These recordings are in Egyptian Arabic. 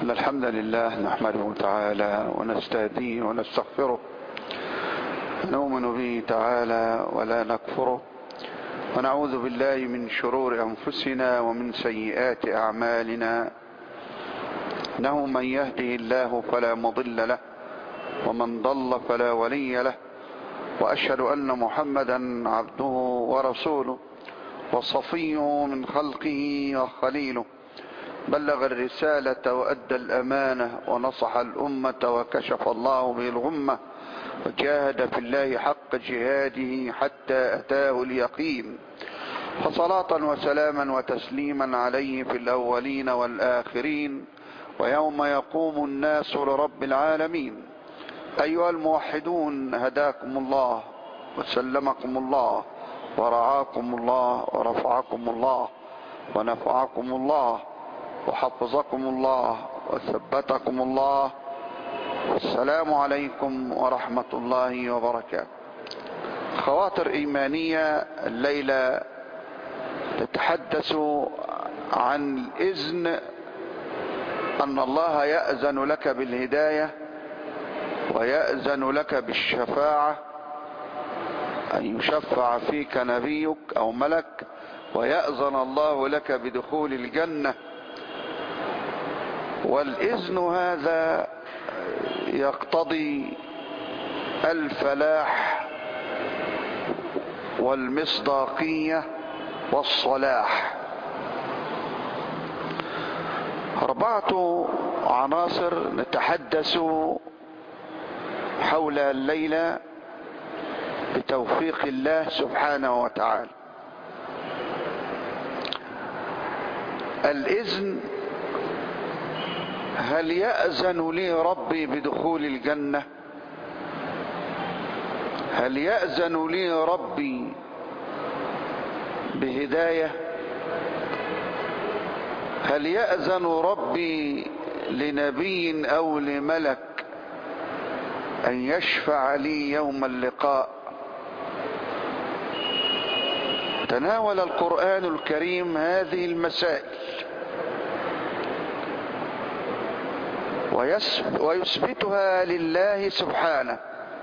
إن الحمد لله نحمده تعالى ونستهديه ونستغفره نؤمن به تعالى ولا نكفره ونعوذ بالله من شرور أنفسنا ومن سيئات أعمالنا إنه من يهده الله فلا مضل له ومن ضل فلا ولي له وأشهد أن محمدا عبده ورسوله وصفيه من خلقه وخليله بلغ الرسالة وأدى الأمانة ونصح الأمة وكشف الله به الغمة وجاهد في الله حق جهاده حتى أتاه اليقين فصلاة وسلاما وتسليما عليه في الأولين والآخرين ويوم يقوم الناس لرب العالمين أيها الموحدون هداكم الله وسلمكم الله ورعاكم الله ورفعكم الله ونفعكم الله وحفظكم الله وثبتكم الله والسلام عليكم ورحمة الله وبركاته خواطر إيمانية الليلة تتحدث عن الإذن أن الله يأذن لك بالهداية ويأذن لك بالشفاعة أن يشفع فيك نبيك أو ملك ويأذن الله لك بدخول الجنة والإذن هذا يقتضي الفلاح والمصداقية والصلاح أربعة عناصر نتحدث حول الليلة بتوفيق الله سبحانه وتعالى الإذن هل يأذن لي ربي بدخول الجنة هل يأذن لي ربي بهداية هل يأذن ربي لنبي أو لملك أن يشفع لي يوم اللقاء تناول القرآن الكريم هذه المسائل ويثبتها لله سبحانه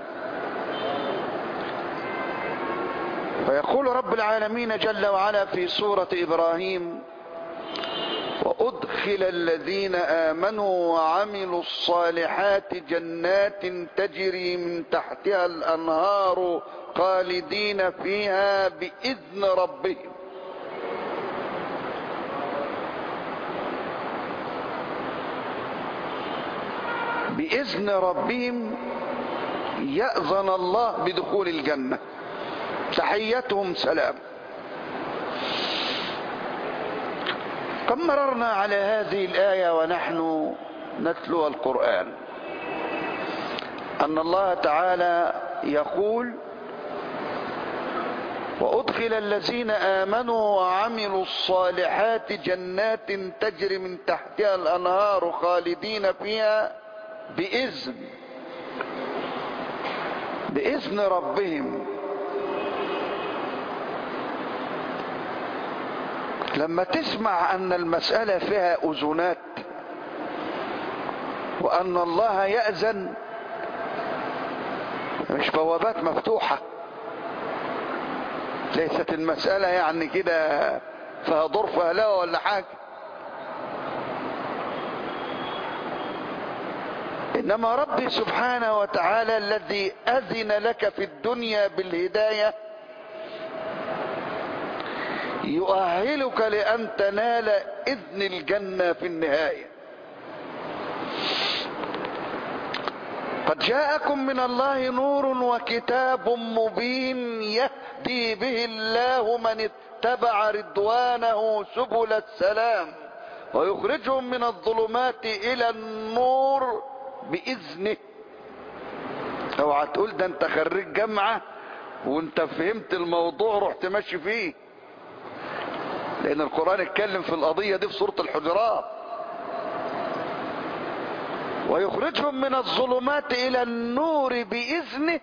فيقول رب العالمين جل وعلا في سورة إبراهيم وأدخل الذين آمنوا وعملوا الصالحات جنات تجري من تحتها الأنهار خالدين فيها بإذن ربهم بإذن ربهم يأذن الله بدخول الجنة تحيتهم سلام كم مررنا على هذه الآية ونحن نتلو القرآن أن الله تعالى يقول وأدخل الذين آمنوا وعملوا الصالحات جنات تجري من تحتها الأنهار خالدين فيها بإذن بإذن ربهم لما تسمع أن المسألة فيها أذنات وأن الله يأذن مش بوابات مفتوحة ليست المسألة يعني كده فيها ضر فهلاوة ولا حاجة إنما ربي سبحانه وتعالى الذي أذن لك في الدنيا بالهداية يؤهلك لأن تنال إذن الجنة في النهاية قد جاءكم من الله نور وكتاب مبين يهدي به الله من اتبع رضوانه سبل السلام ويخرجهم من الظلمات إلى النور بإذنه اوعى تقول ده انت خريج جامعة وانت فهمت الموضوع رحت ماشي فيه لان القرآن اتكلم في القضية دي في سورة الحجرات ويخرجهم من الظلمات الى النور باذنه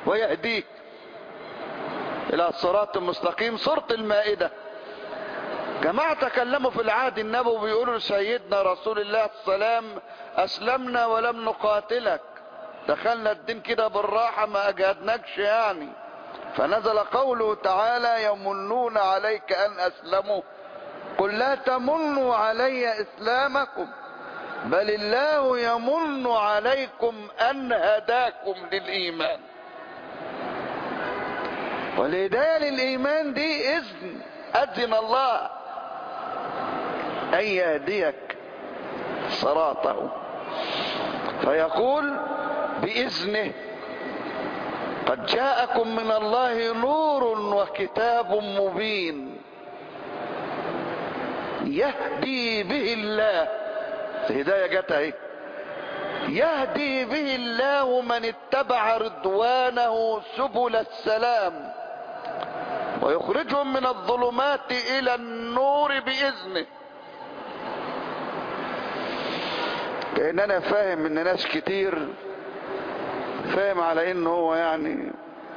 ويهديك الى الصراط المستقيم سورة المائدة جماعة تكلموا في العهد النبوي بيقولوا لسيدنا رسول الله السلام اسلمنا ولم نقاتلك دخلنا الدين كده بالراحة ما اجهدناكش يعني فنزل قوله تعالى يمنون عليك ان اسلموا قل لا تمنوا علي اسلامكم بل الله يمن عليكم ان هداكم للايمان والهداية للايمان دي اذن اذن الله ان يهديك صراطه فيقول باذنه قد جاءكم من الله نور وكتاب مبين يهدي به الله الهداية جت اهي يهدي به الله من اتبع رضوانه سبل السلام ويخرجهم من الظلمات الى النور باذنه لان انا فاهم ان ناس كتير فاهم على انه هو يعني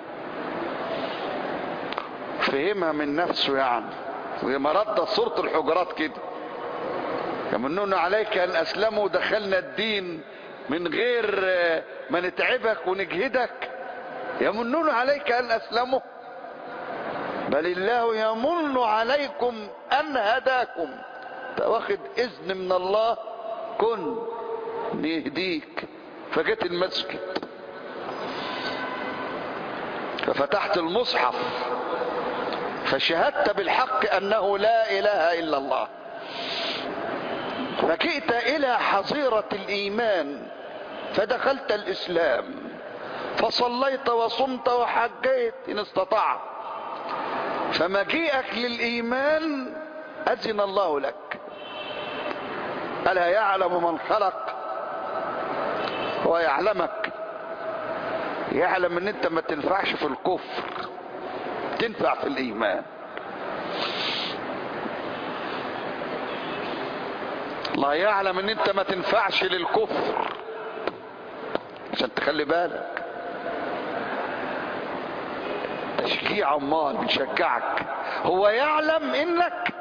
فهمها من نفسه يعني زي ما رد صورة الحجرات كده يمنون عليك ان اسلموا دخلنا الدين من غير ما نتعبك ونجهدك يمنون عليك ان اسلموا بل الله يمن عليكم ان هداكم واخد اذن من الله كن نهديك فجيت المسجد ففتحت المصحف فشهدت بالحق انه لا اله الا الله فجئت الى حظيرة الايمان فدخلت الاسلام فصليت وصمت وحجيت ان استطعت فمجيئك للايمان اذن الله لك الا يعلم من خلق هو يعلمك يعلم ان انت ما تنفعش في الكفر تنفع في الايمان الله يعلم ان انت ما تنفعش للكفر عشان تخلي بالك تشجيع امال بيشجعك هو يعلم انك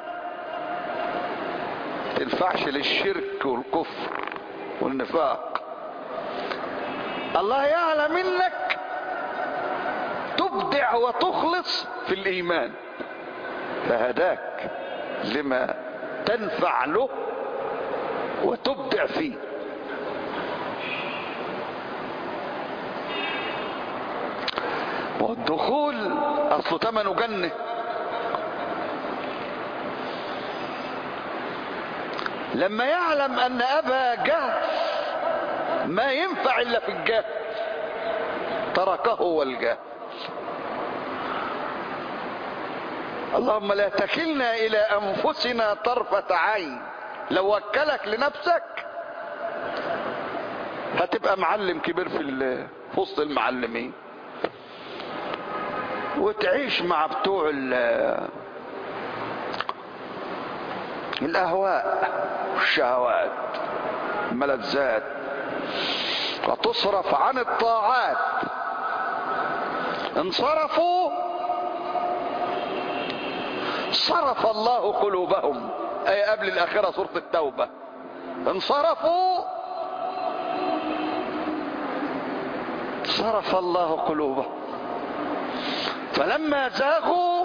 تنفعش للشرك والكفر والنفاق الله يعلم انك تبدع وتخلص في الايمان فهداك لما تنفع له وتبدع فيه والدخول اصله ثمنه جنه لما يعلم ان ابا جهل ما ينفع الا في الجهل تركه والجهل اللهم لا تكلنا الى انفسنا طرفة عين لو وكلك لنفسك هتبقى معلم كبير في في وسط المعلمين وتعيش مع بتوع الاهواء والشهوات الملذات وتصرف عن الطاعات انصرفوا صرف الله قلوبهم اي قبل الاخرة سورة التوبة انصرفوا صرف الله قلوبهم فلما زاغوا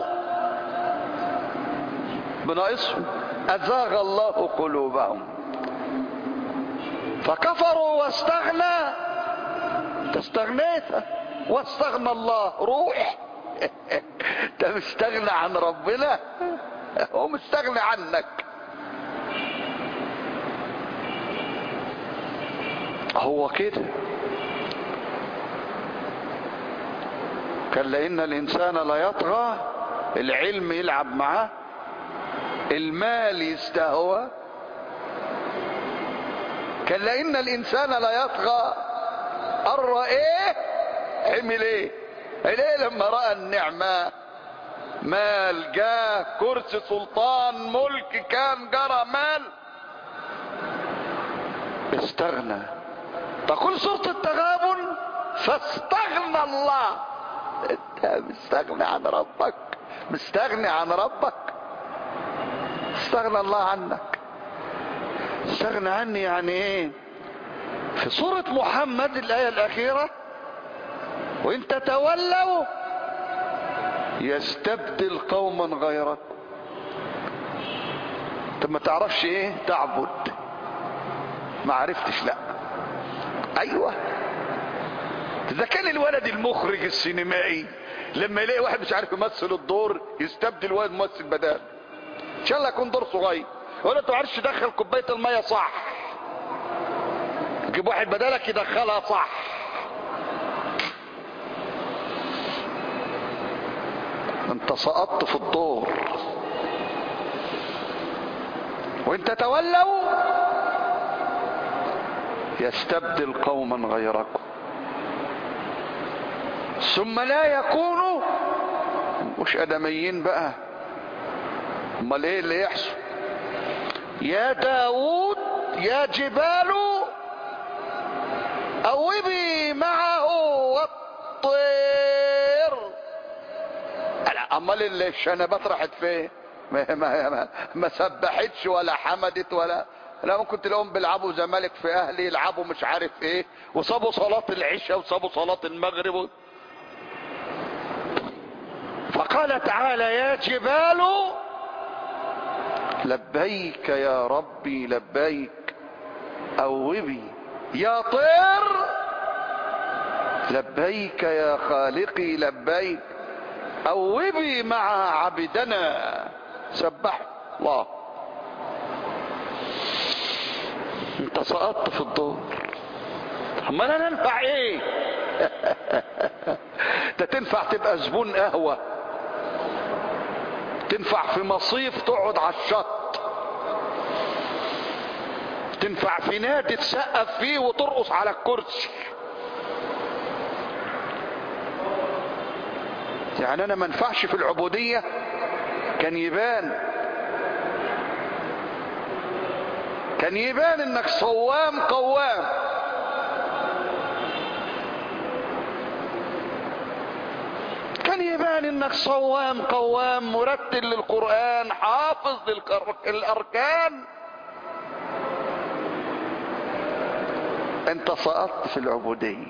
بناقصهم ازاغ الله قلوبهم فكفروا واستغنى استغنيت واستغنى الله روح انت مستغنى عن ربنا هو مستغني عنك هو كده كلا ان الانسان لا يطغى العلم يلعب معاه المال يستهوى كلا ان الانسان لا يطغى قرى ايه عمل ايه ايه لما راى النعمه مال جاه كرسي سلطان ملك كان جرى مال استغنى تقول سورة التغابن فاستغنى الله انت مستغني عن ربك مستغني عن ربك استغنى الله عنك استغنى عني يعني ايه في سورة محمد الآية الأخيرة وإن تتولوا يستبدل قوما غيرك انت ما تعرفش ايه تعبد ما عرفتش لا ايوه اذا كان الولد المخرج السينمائي لما يلاقي واحد مش عارف يمثل الدور يستبدل واحد ممثل بدال ان شاء الله يكون دور صغير ولا انت ما عرفتش تدخل كوبايه الميه صح جيب واحد بدالك يدخلها صح انت سقطت في الدور وان تتولوا يستبدل قوما غيركم ثم لا يكونوا مش ادميين بقى امال ايه اللي يحصل يا داود يا جبال اوبي معه والطير لا امال اللي الشنبات راحت فين ما, ما, ما, ما سبحتش ولا حمدت ولا لا ممكن تلاقيهم بيلعبوا زمالك في اهلي يلعبوا مش عارف ايه وصابوا صلاة العشاء وصابوا صلاة المغرب و... فقال تعالى يا جبال لبيك يا ربي لبيك اوبي يا طير لبيك يا خالقي لبيك اوبي مع عبدنا سبح الله انت سقطت في الدور امال انا انفع ايه ده تنفع تبقى زبون قهوه تنفع في مصيف تقعد على الشط تنفع في نادي تسقف فيه وترقص على الكرسي يعني انا ما انفعش في العبوديه كان يبان كان يبان انك صوام قوام كان يبان انك صوام قوام مرتل للقرآن حافظ للاركان انت سقطت في العبودية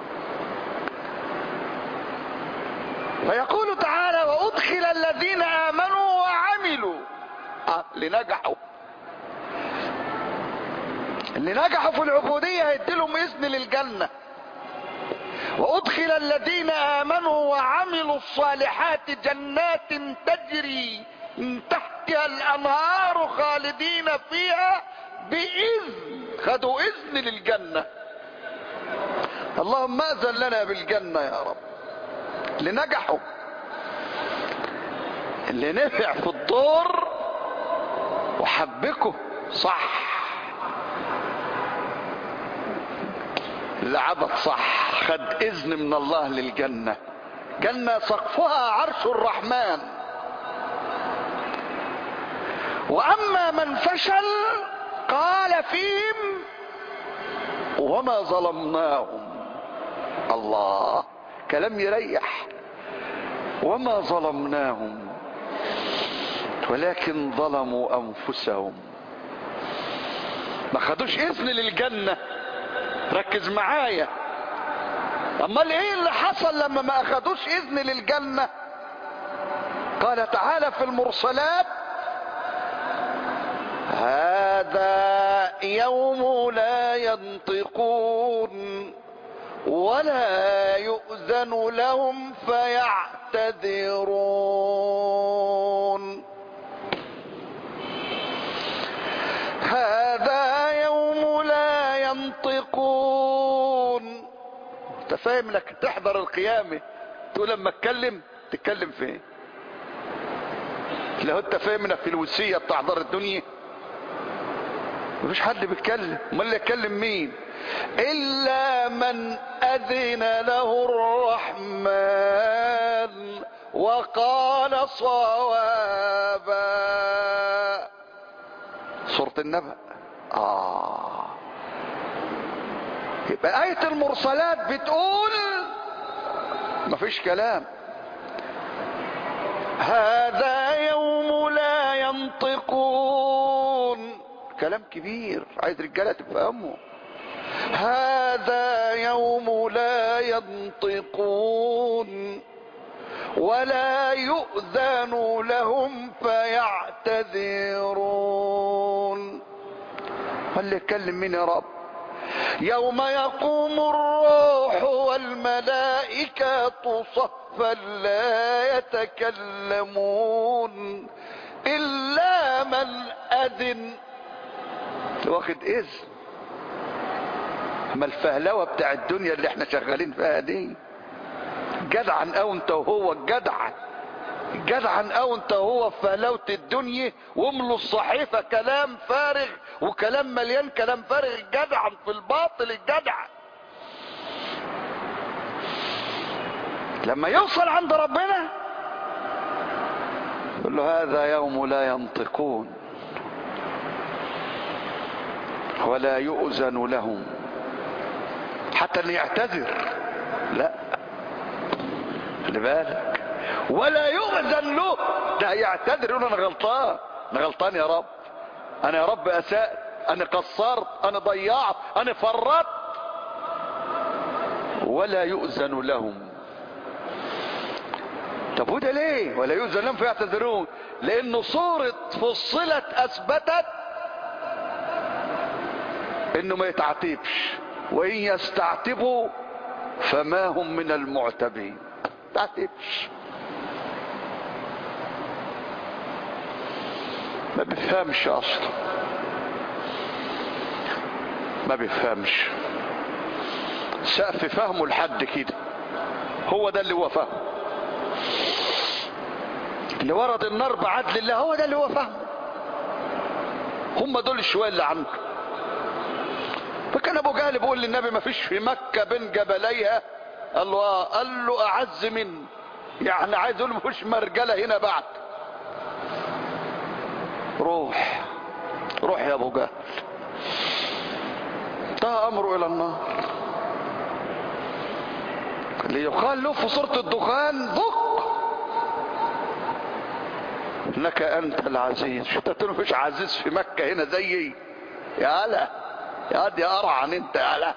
فيقول تعالى وادخل الذين امنوا وعملوا آه لنجحوا اللي نجحوا في العبودية هيديلهم اذن للجنة وادخل الذين امنوا وعملوا الصالحات جنات تجري من تحتها الانهار خالدين فيها باذن خدوا اذن للجنة اللهم اذن لنا بالجنة يا رب اللي نجحوا اللي نفع في الدور وحبكه صح اللي عبد صح خد اذن من الله للجنة جنة سقفها عرش الرحمن واما من فشل قال فيهم وما ظلمناهم الله كلام يريح وما ظلمناهم ولكن ظلموا انفسهم ما خدوش اذن للجنه ركز معايا امال ايه اللي حصل لما ما اخدوش اذن للجنة قال تعالى في المرسلات هذا يوم لا ينطقون ولا يؤذن لهم فيعتذرون هذا يوم لا ينطقون انت فاهم انك تحضر القيامة تقول لما اتكلم تتكلم فين لو انت فاهم انك في الوسية بتحضر الدنيا مفيش حد بيتكلم امال اللي يتكلم مين الا من اذن له الرحمن وقال صوابا سورة النبأ آه يبقى آية المرسلات بتقول مفيش كلام هذا يوم لا ينطقون كلام كبير عايز رجالة تفهمه هذا يوم لا ينطقون ولا يؤذن لهم فيعتذرون اللي يتكلم مين يا رب يوم يقوم الروح والملائكة صفا لا يتكلمون إلا من أذن واخد إذن اما الفهلوة بتاع الدنيا اللي احنا شغالين فيها دي جدعا او انت وهو الجدع جدعا او انت وهو في فهلوة الدنيا واملوا الصحيفة كلام فارغ وكلام مليان كلام فارغ جدعا في الباطل الجدع لما يوصل عند ربنا يقول له هذا يوم لا ينطقون ولا يؤذن لهم حتى ان يعتذر لا خلي بالك ولا يؤذن له ده يعتذر يقول انا غلطان انا غلطان يا رب انا يا رب اسأت انا قصرت انا ضيعت انا فرطت ولا يؤذن لهم طب وده ليه ولا يؤذن لهم فيعتذرون لانه صورة فصلت اثبتت انه ما يتعاتبش وان يستعتبوا فما هم من المعتبين تعتبش ما بيفهمش اصلا ما بيفهمش سقف فهمه لحد كده هو ده اللي هو فهمه اللي ورد النار بعدل الله هو ده اللي هو فهمه هم دول الشوية اللي عنده فكان ابو جهل بيقول للنبي ما فيش في مكة بين جبليها قال له اه قال له اعز من يعني عايز يقول ما فيش مرجلة هنا بعد روح روح يا ابو جهل انتهى امره الى النار ليقال له في صورة الدخان ذق انك انت العزيز شو تقول مفيش عزيز في مكة هنا زيي يا هلا يا دي ارعن انت يا هلا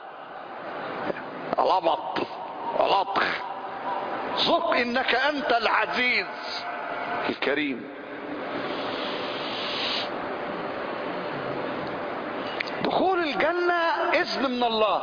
لبط لطخ ذق انك انت العزيز الكريم دخول الجنة اذن من الله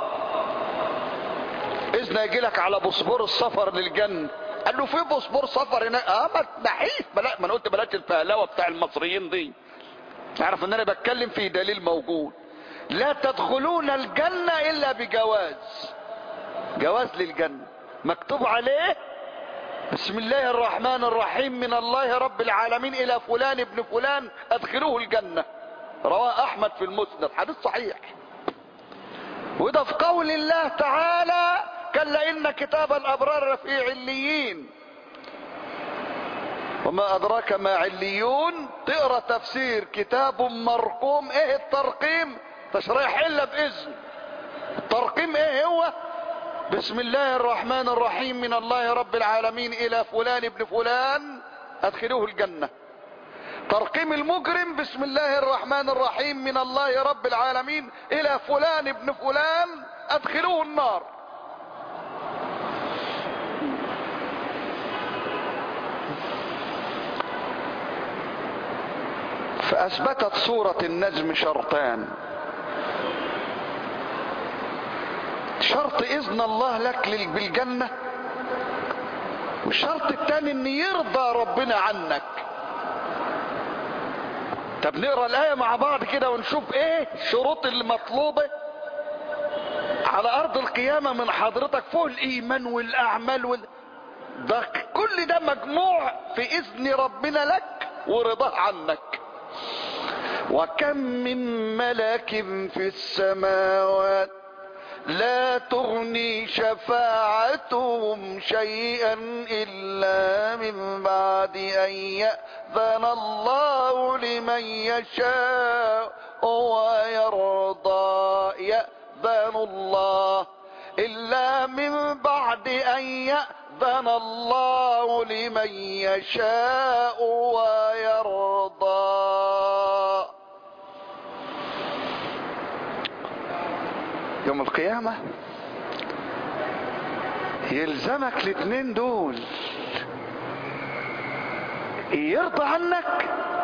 اذن يجي لك على بصبور السفر للجنة قال له في بصبور سفر هناك اه ما نحيف بلا ما انا قلت بلاش الفهلوه بتاع المصريين دي اعرف ان انا بتكلم في دليل موجود لا تدخلون الجنة الا بجواز جواز للجنة مكتوب عليه بسم الله الرحمن الرحيم من الله رب العالمين الى فلان ابن فلان ادخلوه الجنة رواه احمد في المسند حديث صحيح وده في قول الله تعالى كلا ان كتاب الابرار في عليين وما ادراك ما عليون تقرا تفسير كتاب مرقوم ايه الترقيم تشريح الا باذن الترقيم ايه هو بسم الله الرحمن الرحيم من الله رب العالمين الى فلان ابن فلان ادخلوه الجنة ترقيم المجرم بسم الله الرحمن الرحيم من الله رب العالمين الى فلان ابن فلان ادخلوه النار فاثبتت سورة النجم شرطان شرط اذن الله لك بالجنة والشرط الثاني ان يرضى ربنا عنك طب نقرا الايه مع بعض كده ونشوف ايه الشروط المطلوبه على ارض القيامه من حضرتك فوق الايمان والاعمال وال... ده كل ده مجموع في اذن ربنا لك ورضاه عنك وكم من ملك في السماوات لا تغني شفاعتهم شيئا الا من بعد ان ياذن الله لمن يشاء ويرضى ياذن الله الا من بعد ان ياذن الله لمن يشاء ويرضى يوم القيامة يلزمك الاتنين دول يرضى عنك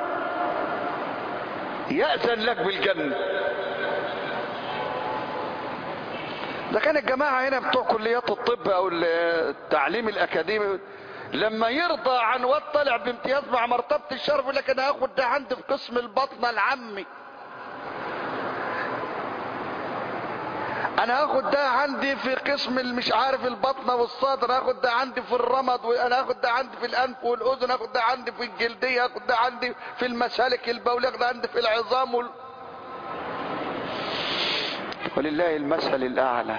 يأذن لك بالجنة ده كان الجماعة هنا بتوع كليات الطب او التعليم الاكاديمي لما يرضى عن واد طالع بامتياز مع مرتبة الشرف يقول لك انا هاخد ده عندي في قسم البطنة العمي انا هاخد ده عندي في قسم مش عارف البطنة والصدر هاخد ده عندي في الرمد وانا هاخد ده عندي في الانف والاذن هاخد ده عندي في الجلدية هاخد ده عندي في المسالك البولية هاخد ده عندي في العظام وال... ولله المثل الاعلى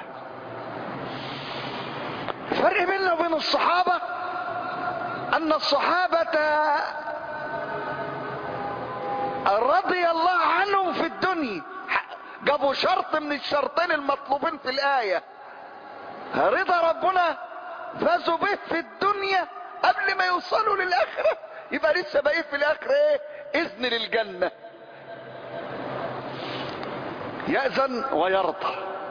فرق بيننا وبين الصحابة ان الصحابة رضي الله عنهم في الدنيا جابوا شرط من الشرطين المطلوبين في الآية رضا ربنا فازوا به في الدنيا قبل ما يوصلوا للآخرة يبقى لسه باقي في الآخرة ايه إذن للجنة يأذن ويرضى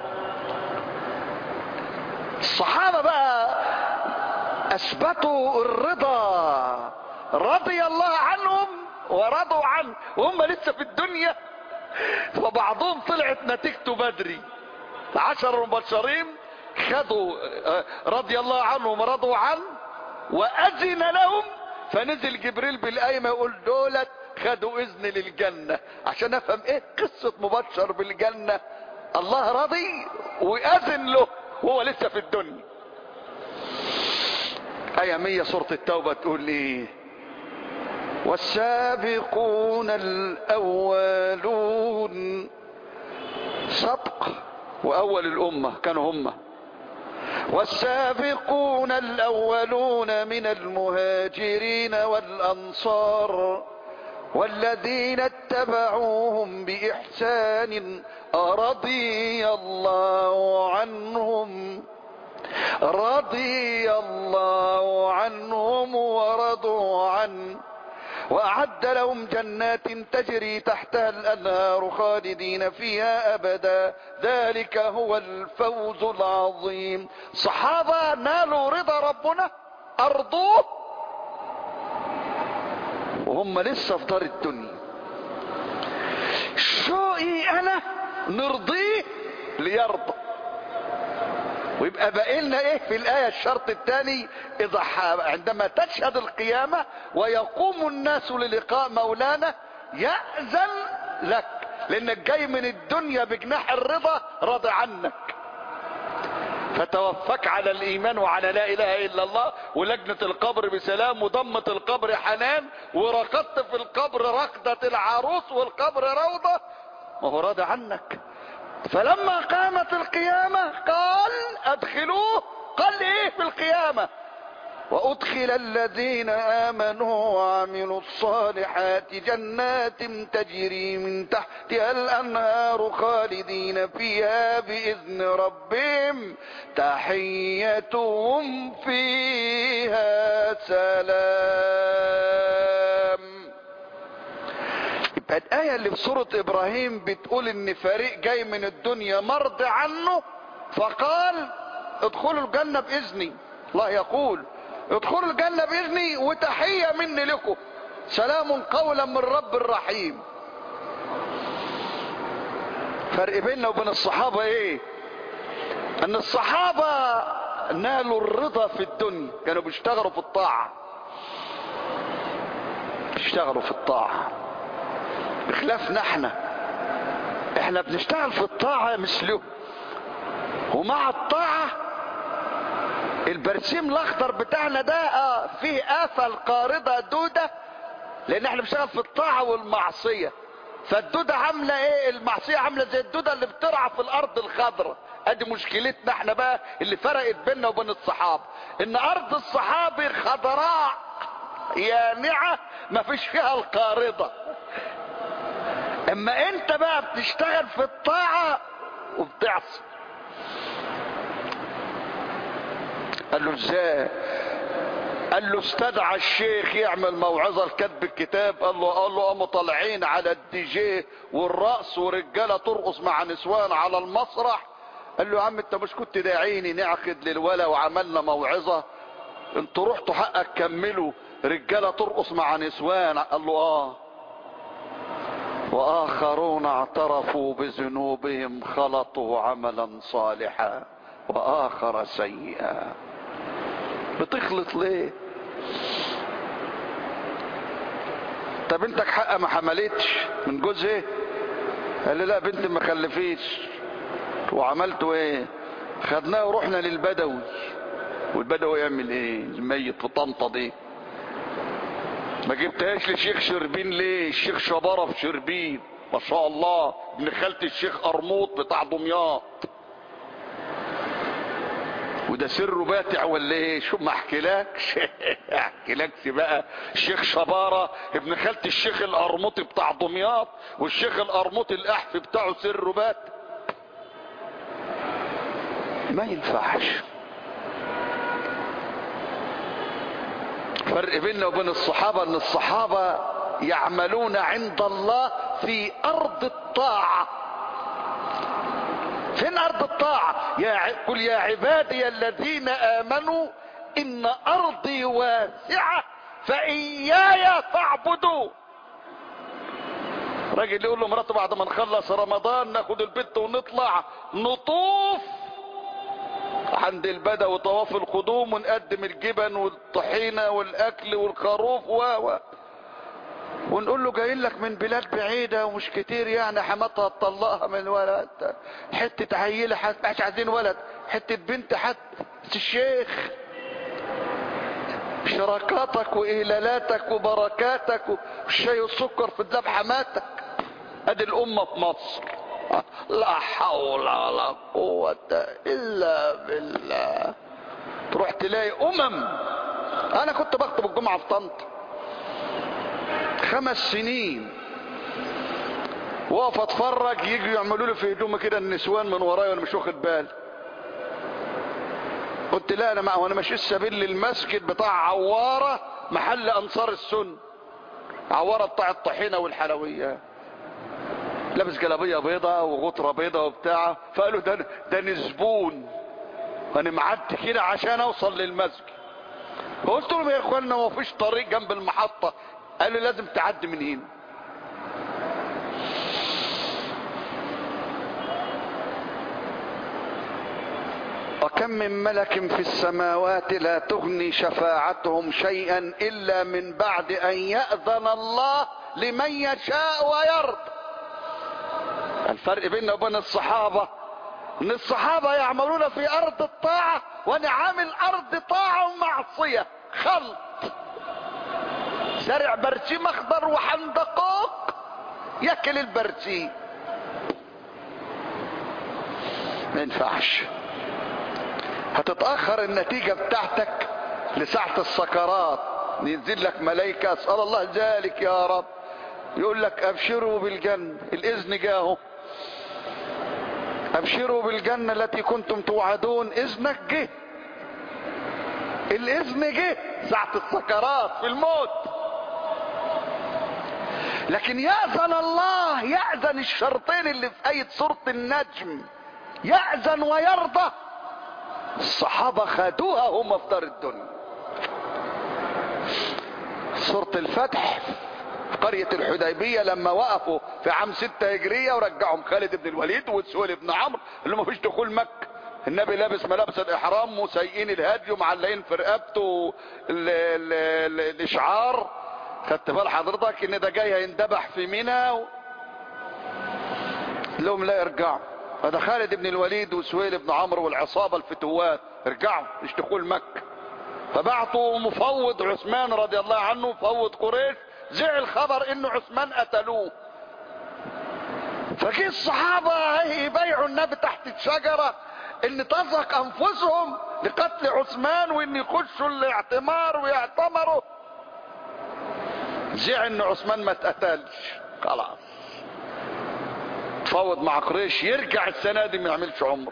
الصحابة بقى أثبتوا الرضا رضي الله عنهم ورضوا عنه وهم لسه في الدنيا فبعضهم طلعت نتيجته بدري عشر مبشرين خدوا رضي الله عنهم ورضوا عنه وأذن لهم فنزل جبريل بالآية ما يقول دولت خدوا إذن للجنة عشان أفهم إيه قصة مبشر بالجنة الله راضي وأذن له وهو لسه في الدنيا آية مية سورة التوبة تقول إيه والسابقون الأولون سبق وأول الأمة كانوا هم والسابقون الأولون من المهاجرين والأنصار والذين اتبعوهم بإحسان رضي الله عنهم رضي الله عنهم ورضوا عنه واعد لهم جنات تجري تحتها الانهار خالدين فيها ابدا ذلك هو الفوز العظيم صحابة نالوا رضا ربنا ارضوه وهم لسه في دار الدنيا شوقي انا نرضيه ليرضى ويبقى باقي لنا ايه في الايه الشرط الثاني اذا عندما تشهد القيامه ويقوم الناس للقاء مولانا ياذن لك لانك جاي من الدنيا بجناح الرضا راضي عنك فتوفك على الايمان وعلى لا اله الا الله ولجنه القبر بسلام وضمه القبر حنان ورقدت في القبر رقده العروس والقبر روضه ما هو راضي عنك فلما قامت القيامة قال ادخلوه قال ايه في القيامة وادخل الذين امنوا وعملوا الصالحات جنات تجري من تحتها الانهار خالدين فيها باذن ربهم تحيتهم فيها سلام يبقى الآية اللي في سورة إبراهيم بتقول إن فريق جاي من الدنيا مرضي عنه فقال ادخلوا الجنة بإذني الله يقول ادخلوا الجنة بإذني وتحية مني لكم سلام قولا من رب الرحيم فرق بيننا وبين الصحابة ايه ان الصحابة نالوا الرضا في الدنيا كانوا بيشتغلوا في الطاعة بيشتغلوا في الطاعة بخلافنا احنا احنا بنشتغل في الطاعة مثله ومع الطاعة البرسيم الاخضر بتاعنا ده اه فيه آفة القاردة دودة لان احنا بنشتغل في الطاعة والمعصية فالدودة عاملة ايه المعصية عاملة زي الدودة اللي بترعى في الارض الخضراء ادي مشكلتنا احنا بقى اللي فرقت بيننا وبين الصحابة ان ارض الصحابي خضراء يانعة ما فيش فيها القاردة اما انت بقى بتشتغل في الطاعة وبتعصي قال له ازاي قال له استدعى الشيخ يعمل موعظه لكتب الكتاب قال له قال له قاموا طالعين على الدي جي والرقص ورجاله ترقص مع نسوان على المسرح قال له يا عم انت مش كنت داعيني نعقد للولا وعملنا موعظة انتوا رحتوا حقك كملوا رجالة ترقص مع نسوان قال له اه واخرون اعترفوا بذنوبهم خلطوا عملا صالحا واخر سيئا بتخلط ليه طب بنتك حق ما حملتش من جوزها قال لي لا بنت ما خلفيش وعملتوا ايه خدناه ورحنا للبدوي والبدوي يعمل ايه الميت في طنطا دي ما جبتهاش لشيخ شربين ليه الشيخ شبارة في شربين ما شاء الله ابن خالتي الشيخ قرموط بتاع دمياط وده سره باتع ولا ايه شو ما احكيلكش احكيلكش بقى الشيخ شبارة ابن خالتي الشيخ القرموطي بتاع دمياط والشيخ القرموطي الاحف بتاعه سره باتع ما ينفعش فرق بيننا وبين الصحابة ان الصحابة يعملون عند الله في ارض الطاعة فين ارض الطاعة يا ع... قل يا عبادي الذين امنوا ان ارضي واسعة فاياي فاعبدوا راجل يقول له مراته بعد ما نخلص رمضان ناخد البيت ونطلع نطوف عند البدو طواف القدوم ونقدم الجبن والطحينه والاكل والخروف و و ونقول له جايين لك من بلاد بعيدة ومش كتير يعني حماتها تطلقها من ولد حتة عيلة حت مش عايزين ولد حتة بنت حت الشيخ شراكاتك وإهلالاتك وبركاتك والشاي والسكر في دلاب حماتك ادي الأمة في مصر لا حول ولا قوة إلا بالله تروح تلاقي أمم أنا كنت بخطب الجمعة في طنطا خمس سنين واقف اتفرج يجوا يعملوا لي في هدومي كده النسوان من ورايا وانا مش واخد بالي قلت لا انا ما وانا ماشي السبيل للمسجد بتاع عواره محل انصار السن عواره بتاع الطحينه والحلويات لابس جلابيه بيضة وغطره بيضة وبتاع فقالوا ده ده نزبون انا معدي كده عشان اوصل للمسجد قلت لهم يا اخوانا ما فيش طريق جنب المحطه قالوا لازم تعدي من هنا وكم من ملك في السماوات لا تغني شفاعتهم شيئا الا من بعد ان ياذن الله لمن يشاء ويرضى الفرق بيننا وبين الصحابه ان الصحابه يعملون في ارض الطاعه وانا عامل ارض طاعه ومعصيه خلط زرع برسيم اخضر وحندقوق ياكل البرسيم ما ينفعش هتتاخر النتيجه بتاعتك لساعه السكرات ينزل لك ملائكه اسال الله ذلك يا رب يقول لك ابشروا بالجنه الاذن جاهو ابشروا بالجنه التي كنتم توعدون اذنك جه الاذن جه ساعه السكرات في الموت لكن يأذن الله يأذن الشرطين اللي في آية سورة النجم يأذن ويرضى الصحابة خدوها هم في دار الدنيا سورة الفتح في قرية الحديبية لما وقفوا في عام ستة هجرية ورجعهم خالد بن الوليد وسهيل بن عمرو اللي ما فيش دخول مكة النبي لابس ملابس الاحرام وسايقين الهدي ومعلقين في رقبته الاشعار خدت بال حضرتك ان ده جاي هيندبح في منى و... لهم لا يرجعوا هذا خالد بن الوليد وسهيل بن عمرو والعصابة الفتوات ارجعوا مش دخول مكة فبعثوا مفوض عثمان رضي الله عنه مفوض قريش زعل خبر انه عثمان قتلوه فجي الصحابة يبايعوا النبي تحت الشجرة ان تزهق انفسهم لقتل عثمان وان يخشوا الاعتمار ويعتمروا زعل ان عثمان ما اتقتلش خلاص تفاوض مع قريش يرجع السنه دي ما يعملش عمر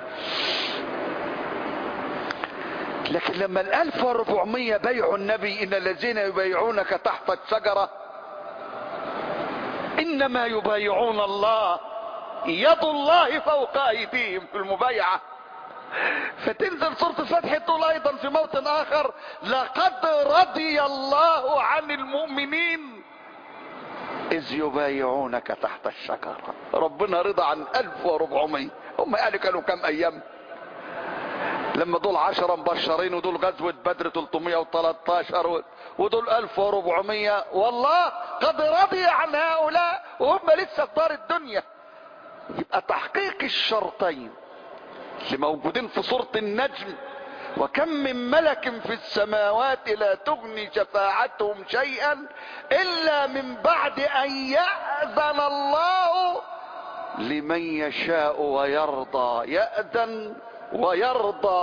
لكن لما ال 1400 بيعوا النبي ان الذين يبايعونك تحت الشجره انما يبايعون الله يد الله فوق ايديهم في المبايعة فتنزل سورة الفتح تقول ايضا في موطن اخر لقد رضي الله عن المؤمنين اذ يبايعونك تحت الشجرة ربنا رضى عن 1400 هم قالوا كانوا كام ايام لما دول عشرة مبشرين ودول غزوة بدر 313 ودول 1400 والله قد رضي عن هؤلاء وهم لسه في دار الدنيا يبقى تحقيق الشرطين اللي موجودين في سورة النجم وكم من ملك في السماوات لا تغني شفاعتهم شيئا الا من بعد ان يأذن الله لمن يشاء ويرضى يأذن ويرضى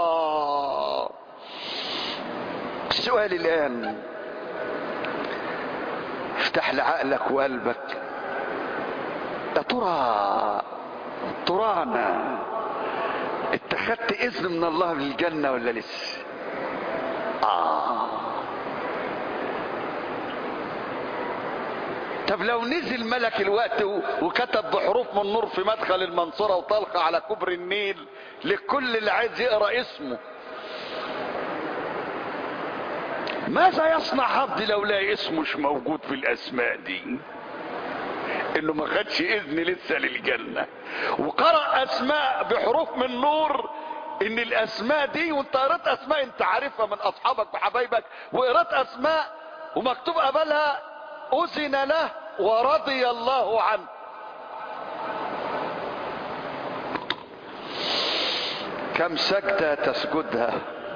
السؤال الان افتح لعقلك وقلبك يا ترى ترانا اتخذت اذن من الله للجنة ولا لسه آه. طب لو نزل ملك الوقت وكتب بحروف من نور في مدخل المنصورة وطلقة على كبر النيل لكل اللي عايز يقرأ اسمه ماذا يصنع عبدي لو لا اسمه مش موجود في الاسماء دي انه ما خدش اذن لسه للجنه وقرا اسماء بحروف من نور ان الاسماء دي وانت قريت اسماء انت عارفها من اصحابك وحبايبك وقريت اسماء ومكتوب قبلها اذن له ورضي الله عنه كم سجده تسجدها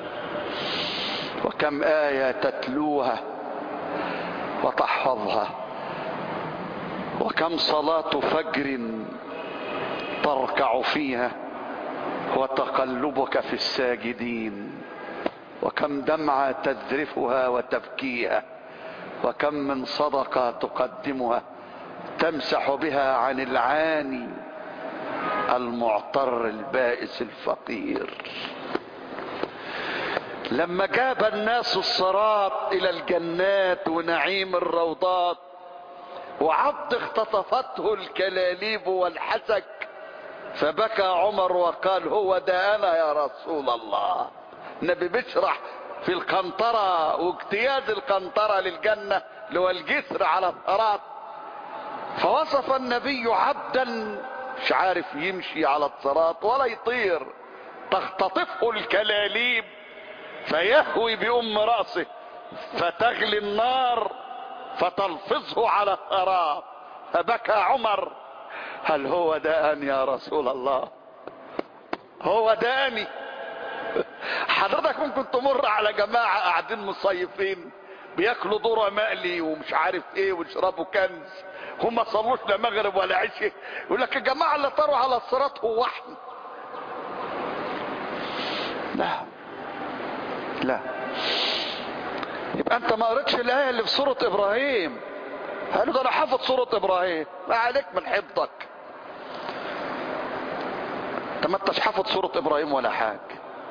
وكم ايه تتلوها وتحفظها وكم صلاة فجر تركع فيها وتقلبك في الساجدين وكم دمعة تذرفها وتبكيها وكم من صدقة تقدمها تمسح بها عن العاني المعتر البائس الفقير لما جاب الناس الصراط الى الجنات ونعيم الروضات وعبد اختطفته الكلاليب والحسك فبكى عمر وقال هو ده انا يا رسول الله النبي بيشرح في القنطرة واجتياز القنطرة للجنة اللي هو الجسر على الصراط فوصف النبي عبدا مش عارف يمشي على الصراط ولا يطير تختطفه الكلاليب فيهوي بأم رأسه فتغلي النار فتلفظه على الثراب فبكى عمر هل هو دان يا رسول الله هو داني حضرتك ممكن تمر على جماعة قاعدين مصيفين بياكلوا ذرة مقلي ومش عارف ايه ويشربوا كنز هم ما صلوش لا مغرب ولا عشاء يقول لك الجماعة اللي طاروا على الصراط هو احنا لا لا يبقى انت ما قريتش الايه اللي في سوره ابراهيم قالوا ده انا حافظ سوره ابراهيم ما عليك من حفظك انت ما انتش حافظ سوره ابراهيم ولا حاجه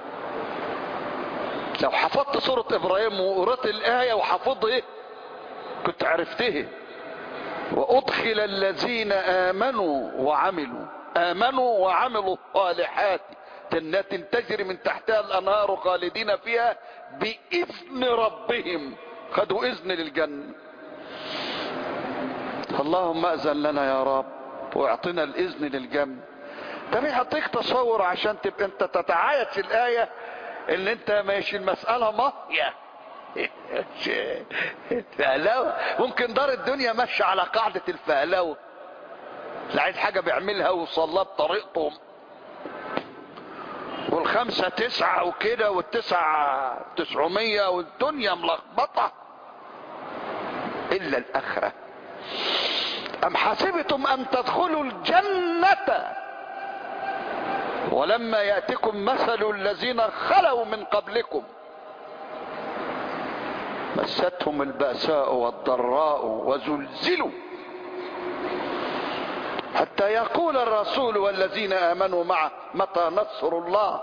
لو حفظت سوره ابراهيم وقريت الايه وحافظها كنت عرفتها وادخل الذين امنوا وعملوا امنوا وعملوا الصالحات جنات تجري من تحتها الانهار خالدين فيها باذن ربهم خدوا اذن للجنه اللهم اذن لنا يا رب واعطنا الاذن للجنه ده بيعطيك تصور عشان تبقى انت تتعايش الايه ان انت ماشي المساله ماهيه فهلوه ممكن دار الدنيا ماشيه على قاعده الفهلوه اللي عايز حاجه بيعملها وصلاه بطريقتهم والخمسة تسعة وكده والتسعة تسعمية والدنيا ملخبطة إلا الآخرة أم حسبتم أن تدخلوا الجنة ولما يأتكم مثل الذين خلوا من قبلكم مستهم البأساء والضراء وزلزلوا حتى يقول الرسول والذين امنوا معه متى نصر الله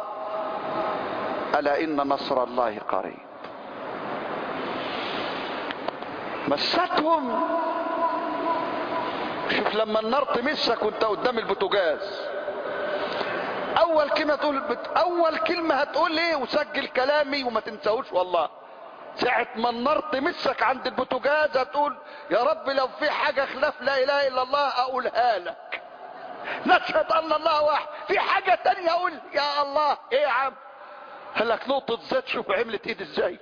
الا ان نصر الله قريب مستهم شوف لما النار تمسك وانت قدام البوتاجاز اول كلمه تقول بت... اول كلمه هتقول ايه وسجل كلامي وما تنساهوش والله ساعة ما النار تمسك عند البوتاجاز هتقول يا رب لو في حاجة خلاف لا اله الا الله اقولها لك نشهد ان الله واحد في حاجة تانية اقول يا الله ايه يا عم قال لك نقطة زيت شوف عملت ايد ازاي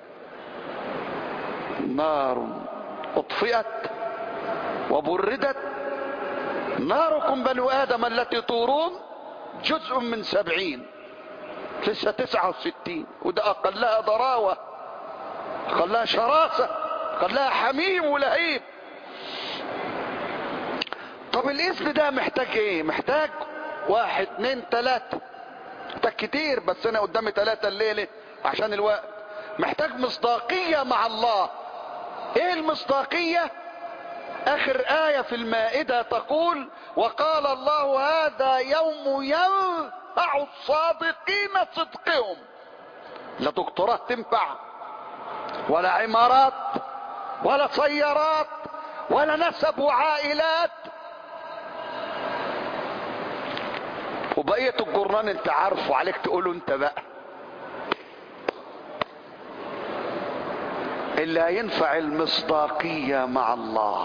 نار اطفئت وبردت ناركم بنو ادم التي تورون جزء من سبعين لسه تسعة وستين وده اقلها ضراوة اقلها شراسة اقلها حميم ولهيب طب الاسم ده محتاج ايه محتاج واحد اتنين تلاتة محتاج كتير بس انا قدامي تلاتة الليلة عشان الوقت محتاج مصداقية مع الله ايه المصداقية اخر آية في المائدة تقول وقال الله هذا يوم ينفع الصادقين صدقهم لا دكتوراه تنفع ولا عمارات ولا سيارات ولا نسب وعائلات وبقية الجرنان انت عارفه عليك تقوله انت بقى اللي هينفع المصداقية مع الله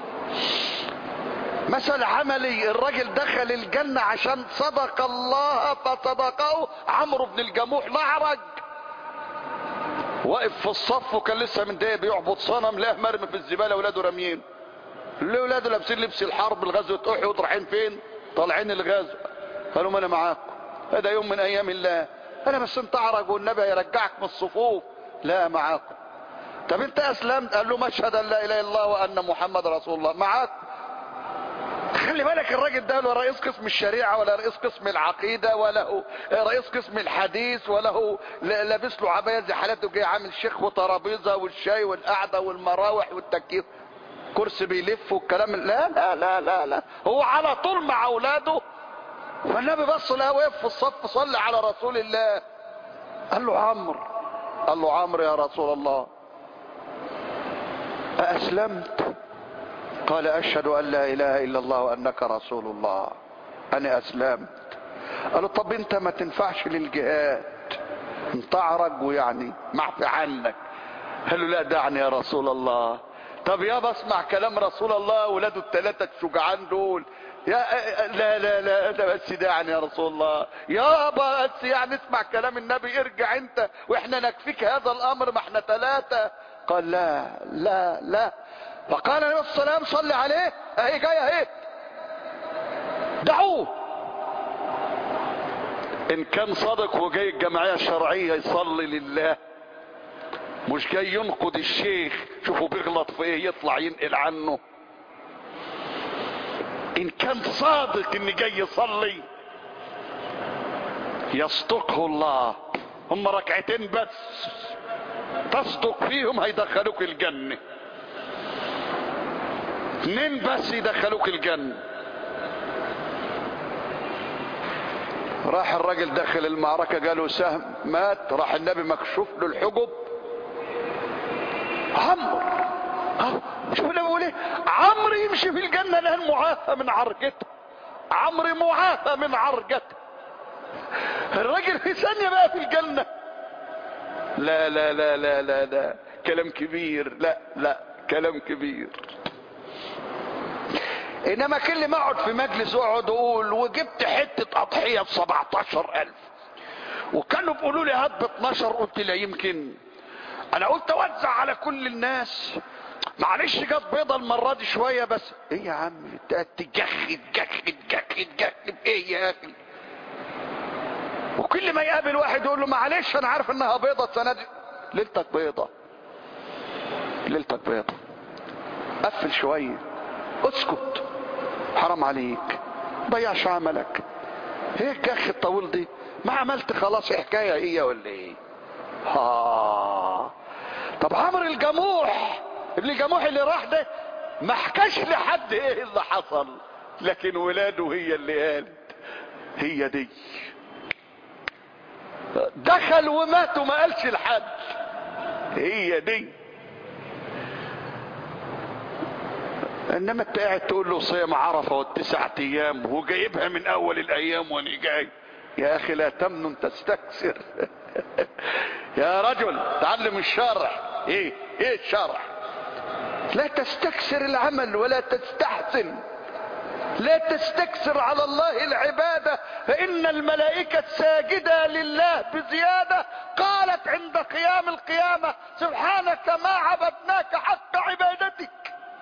مثل عملي الراجل دخل الجنة عشان صدق الله فصدقه عمرو بن الجموح الاعرج واقف في الصف وكان لسه من دقيقة بيعبد صنم لاه مرمي في الزبالة ولاده راميين ليه ولاده لابسين لبس الحرب الغزوة احد رايحين فين طالعين الغزو قالوا ما انا معاكم هذا يوم من ايام الله انا بس انت اعرج والنبي هيرجعك من الصفوف لا معاكم طب انت اسلمت قال له مشهد ان لا اله الا الله وان محمد رسول الله معاك خلي بالك الراجل ده له رئيس قسم الشريعه ولا رئيس قسم العقيده ولا هو رئيس قسم الحديث ولا هو لابس له عبايه زي حالته جاي عامل شيخ وترابيزه والشاي والقعده والمراوح والتكييف كرسي بيلف والكلام لا لا لا لا لا هو على طول مع اولاده فالنبي بص لها وقف في الصف صلي على رسول الله قال له عمرو قال له عمرو يا رسول الله أأسلمت قال أشهد أن لا إله إلا الله وأنك رسول الله أنا أسلمت قال له طب أنت ما تنفعش للجهاد انت أعرج ويعني معفي عنك قال له لا دعني يا رسول الله طب يابا اسمع كلام رسول الله ولاده الثلاثة الشجعان دول يا لا لا لا ده بس دعني يا رسول الله يابا بس يعني اسمع كلام النبي ارجع انت واحنا نكفيك هذا الامر ما احنا ثلاثة قال لا لا لا فقال النبي صلى الله عليه وسلم صلي عليه اهي جايه اهي دعوه ان كان صادق وجاي الجمعيه الشرعيه يصلي لله مش جاي ينقد الشيخ شوفوا بيغلط في ايه يطلع ينقل عنه ان كان صادق ان جاي يصلي يصدقه الله هم ركعتين بس تصدق فيهم هيدخلوك الجنة اتنين بس يدخلوك الجنة راح الراجل داخل المعركة قالوا سهم مات راح النبي مكشوف له الحجب عمرو شوف النبي بيقول ايه عمرو يمشي في الجنة لان معافى من عرجته عمرو معافى من عرجته الراجل في ثانية بقى في الجنة لا لا لا لا لا لا كلام كبير لا لا كلام كبير انما كل ما اقعد في مجلس اقعد اقول وجبت حتة اضحية ب 17000 وكانوا بيقولوا لي هات ب 12 قلت لا يمكن انا قلت اوزع على كل الناس معلش جت بيضة المرة دي شوية بس ايه يا عم انت تجخد جخد جخد جخد ايه يا اخي وكل ما يقابل واحد يقول له معلش انا عارف انها بيضة السنة دي ليلتك بيضة ليلتك بيضة قفل شوية اسكت حرام عليك ضيعش عملك ايه الجخ الطويل دي ما عملت خلاص حكاية هي ولا ايه ها طب عمرو الجموح ابن الجموح اللي راح ده ما حكاش لحد ايه اللي حصل لكن ولاده هي اللي قالت هي دي دخل ومات وما قالش لحد هي دي انما انت قاعد تقول له صيام عرفه والتسعة ايام وهو جايبها من اول الايام وانا جاي يا اخي لا تمنن تستكثر يا رجل تعلم الشرع ايه ايه الشرع لا تستكثر العمل ولا تستحسن لا تستكثر على الله العبادة فإن الملائكة الساجدة لله بزيادة قالت عند قيام القيامة سبحانك ما عبدناك حق عبادتك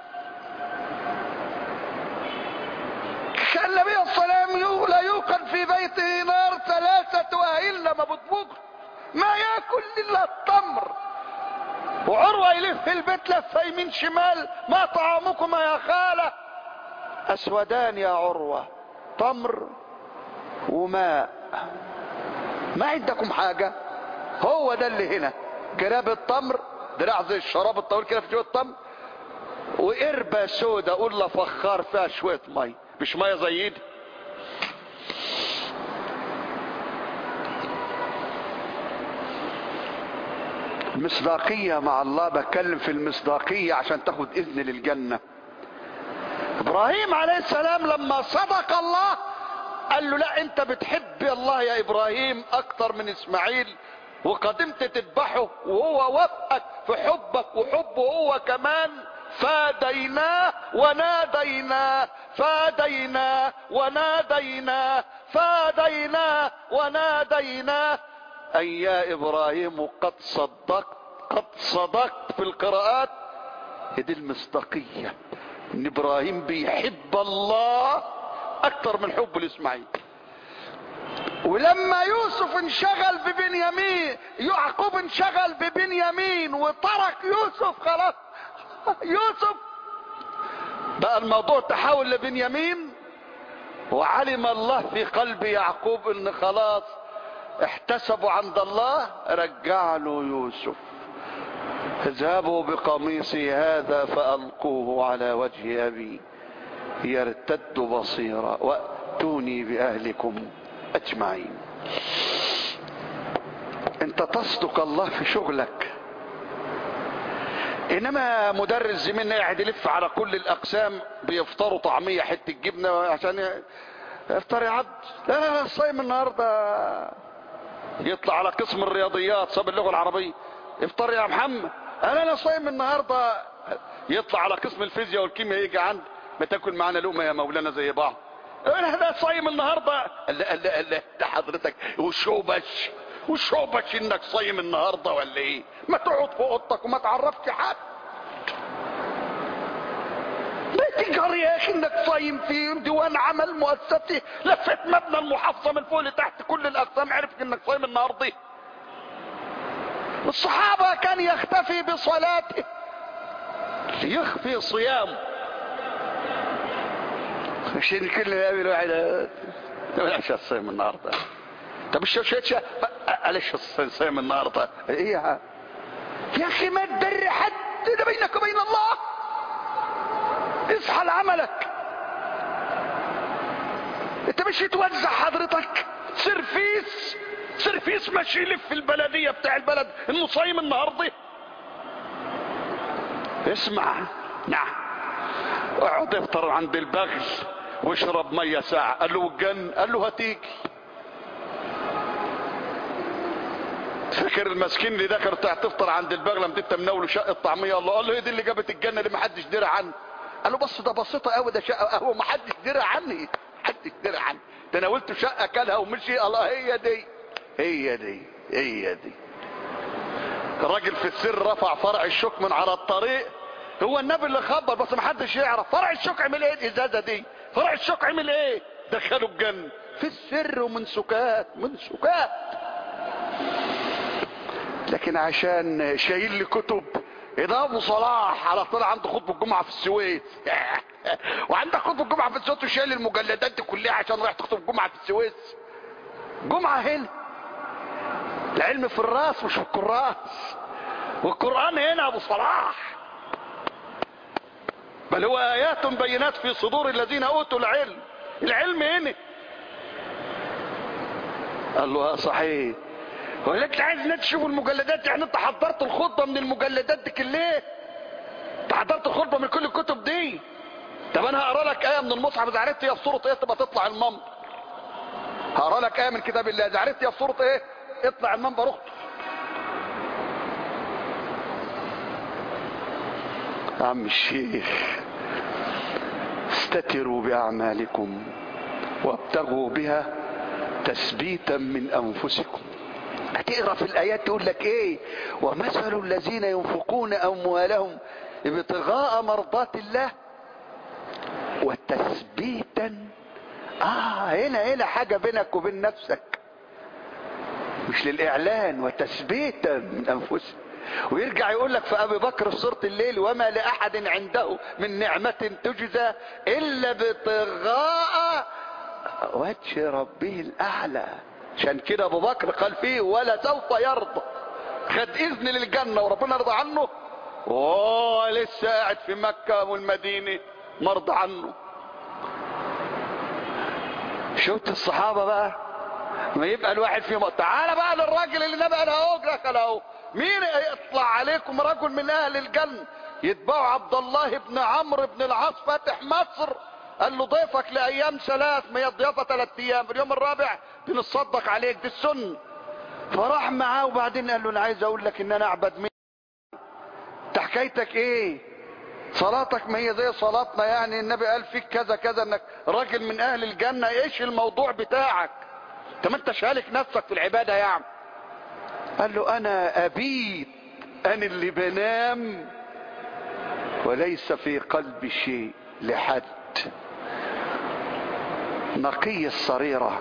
كان النبي صلى الله عليه وسلم لا يوقد في بيته نار ثلاثة أهلة ما بتبوغ ما ياكل إلا التمر وعروة يلف في البيت لفة يمين شمال ما طعامكما يا خالة أسودان يا عروة تمر وماء ما عندكم حاجة هو ده اللي هنا جراب التمر دراع زي الشراب الطويل كده في جوه التمر وقربة سودة قول فخار فيها شوية مي مش مية زي دي المصداقية مع الله بتكلم في المصداقية عشان تاخد اذن للجنة ابراهيم عليه السلام لما صدق الله قال له لا انت بتحب الله يا ابراهيم اكتر من اسماعيل وقدمت تذبحه وهو وفقك في حبك وحبه هو كمان فاديناه وناديناه فاديناه وناديناه فاديناه وناديناه أي يا إبراهيم قد صدقت قد صدقت في القراءات دي المصداقية إن إبراهيم بيحب الله أكثر من حبه لإسماعيل ولما يوسف انشغل ببنيامين يعقوب انشغل ببنيامين وترك يوسف خلاص يوسف بقى الموضوع تحول لبنيامين وعلم الله في قلب يعقوب ان خلاص احتسبوا عند الله رجع له يوسف اذهبوا بقميصي هذا فألقوه على وجه أبي يرتد بصيرا وأتوني بأهلكم أجمعين انت تصدق الله في شغلك انما مدرس زميلنا قاعد يلف على كل الاقسام بيفطروا طعميه حته جبنه عشان افطر يا عبد لا لا لا الصايم النهارده يطلع على قسم الرياضيات صاب اللغه العربيه افطر يا محمد انا انا صايم النهارده يطلع على قسم الفيزياء والكيمياء يجي عند ما تاكل معانا لقمه يا مولانا زي بعض انا ده صايم النهارده لا لا لا ده حضرتك وشوبش وشوبش انك صايم النهارده ولا ايه ما تقعد في اوضتك وما تعرفش حد ما تجهر يا اخي انك صايم في ديوان عمل مؤسسي لفت مبنى المحافظه من فوق لتحت كل الاقسام عرفت انك صايم النهارده الصحابه كان يختفي بصلاته يخفي صيامه عشان كل يقابل واحد معلش الصيام النهارده طب الشوشيتش معلش الصيام النهارده ايه يا يا اخي ما تدري حد ده بينك وبين الله اصحى لعملك انت مش توزع حضرتك سرفيس سرفيس ماشي يلف في البلديه بتاع البلد انه صايم النهارده اسمع نعم اقعد افطر عند البغل واشرب ميه ساعه قال له الجن قال له هتيجي فاكر المسكين اللي ده كان تفطر عند البغل لما انت مناوله شقه طعميه الله قال له هي دي اللي جابت الجنه اللي ما حدش درى عنه قال له بص ده بسيطه قوي ده شقه قهوه ما حدش درى عني حدش درى عني تناولته شقه كلها ومشي الله هي دي هي دي هي دي الراجل في السر رفع فرع الشوك من على الطريق هو النبي اللي خبر بس ما حدش يعرف فرع الشوك عمل ايه الازازه دي فرع الشوك عمل ايه دخلوا الجنه في السر ومن سكات من سكات لكن عشان شايل لي كتب ده ابو صلاح على طول عنده خطبه الجمعه في السويس وعندك خطبه الجمعه في السويس وشايل المجلدات دي كلها عشان رايح تخطب الجمعه في السويس جمعه هنا العلم في الراس مش في الكراس والقران هنا ابو صلاح بل هو ايات بينات في صدور الذين اوتوا العلم العلم هنا قال له صحيح ولا انت عايز الناس تشوفوا المجلدات يعني انت حضرت الخطبه من المجلدات دي كلها انت حضرت الخطبه من كل الكتب دي طب انا هقرا لك ايه من المصحف اذا عرفت هي في سوره ايه تبقى تطلع المنبر هقرا لك ايه من كتاب الله اذا عرفت هي في سوره ايه اطلع المنبر اخطب عم الشيخ استتروا باعمالكم وابتغوا بها تثبيتا من انفسكم هتقرا في الايات تقول لك ايه ومثل الذين ينفقون اموالهم ابتغاء مرضات الله وتثبيتا اه هنا هنا حاجه بينك وبين نفسك مش للاعلان وتثبيتا من انفسهم ويرجع يقول لك في ابي بكر في سوره الليل وما لاحد عنده من نعمه تجزى الا ابتغاء وجه ربه الاعلى عشان كده ابو بكر قال فيه ولا سوف يرضى خد اذن للجنه وربنا يرضى عنه اوه لسه قاعد في مكه والمدينه مرضى عنه شفت الصحابه بقى ما يبقى الواحد فيهم تعالى بقى للراجل اللي نبقى اهو دخل اهو مين يطلع عليكم رجل من اهل الجنه يتبعوا عبد الله بن عمرو بن العاص فاتح مصر قال له ضيفك لايام ثلاث ما هي الضيافه ثلاث ايام في اليوم الرابع بنتصدق عليك دي السنه فراح معاه وبعدين قال له انا عايز اقول لك ان انا اعبد مين انت حكايتك ايه صلاتك ما هي زي صلاتنا يعني النبي قال فيك كذا كذا انك راجل من اهل الجنه ايش الموضوع بتاعك انت ما انت شالك نفسك في العباده يا عم قال له انا ابيت انا اللي بنام وليس في قلبي شيء لحد نقي الصريرة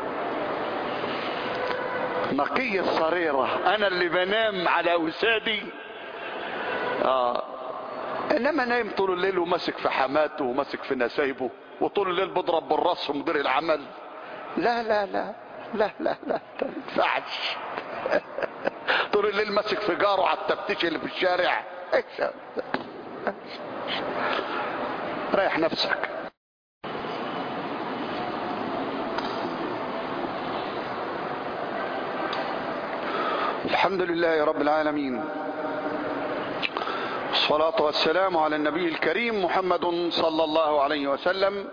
نقي الصريرة انا اللي بنام على وسادي اه انما نايم طول الليل وماسك في حماته وماسك في نسايبه وطول الليل بضرب بالراس في مدير العمل لا لا لا لا لا لا ما ينفعش طول الليل ماسك في جاره على التفتيش اللي في الشارع ايش ريح نفسك الحمد لله رب العالمين والصلاة والسلام على النبي الكريم محمد صلى الله عليه وسلم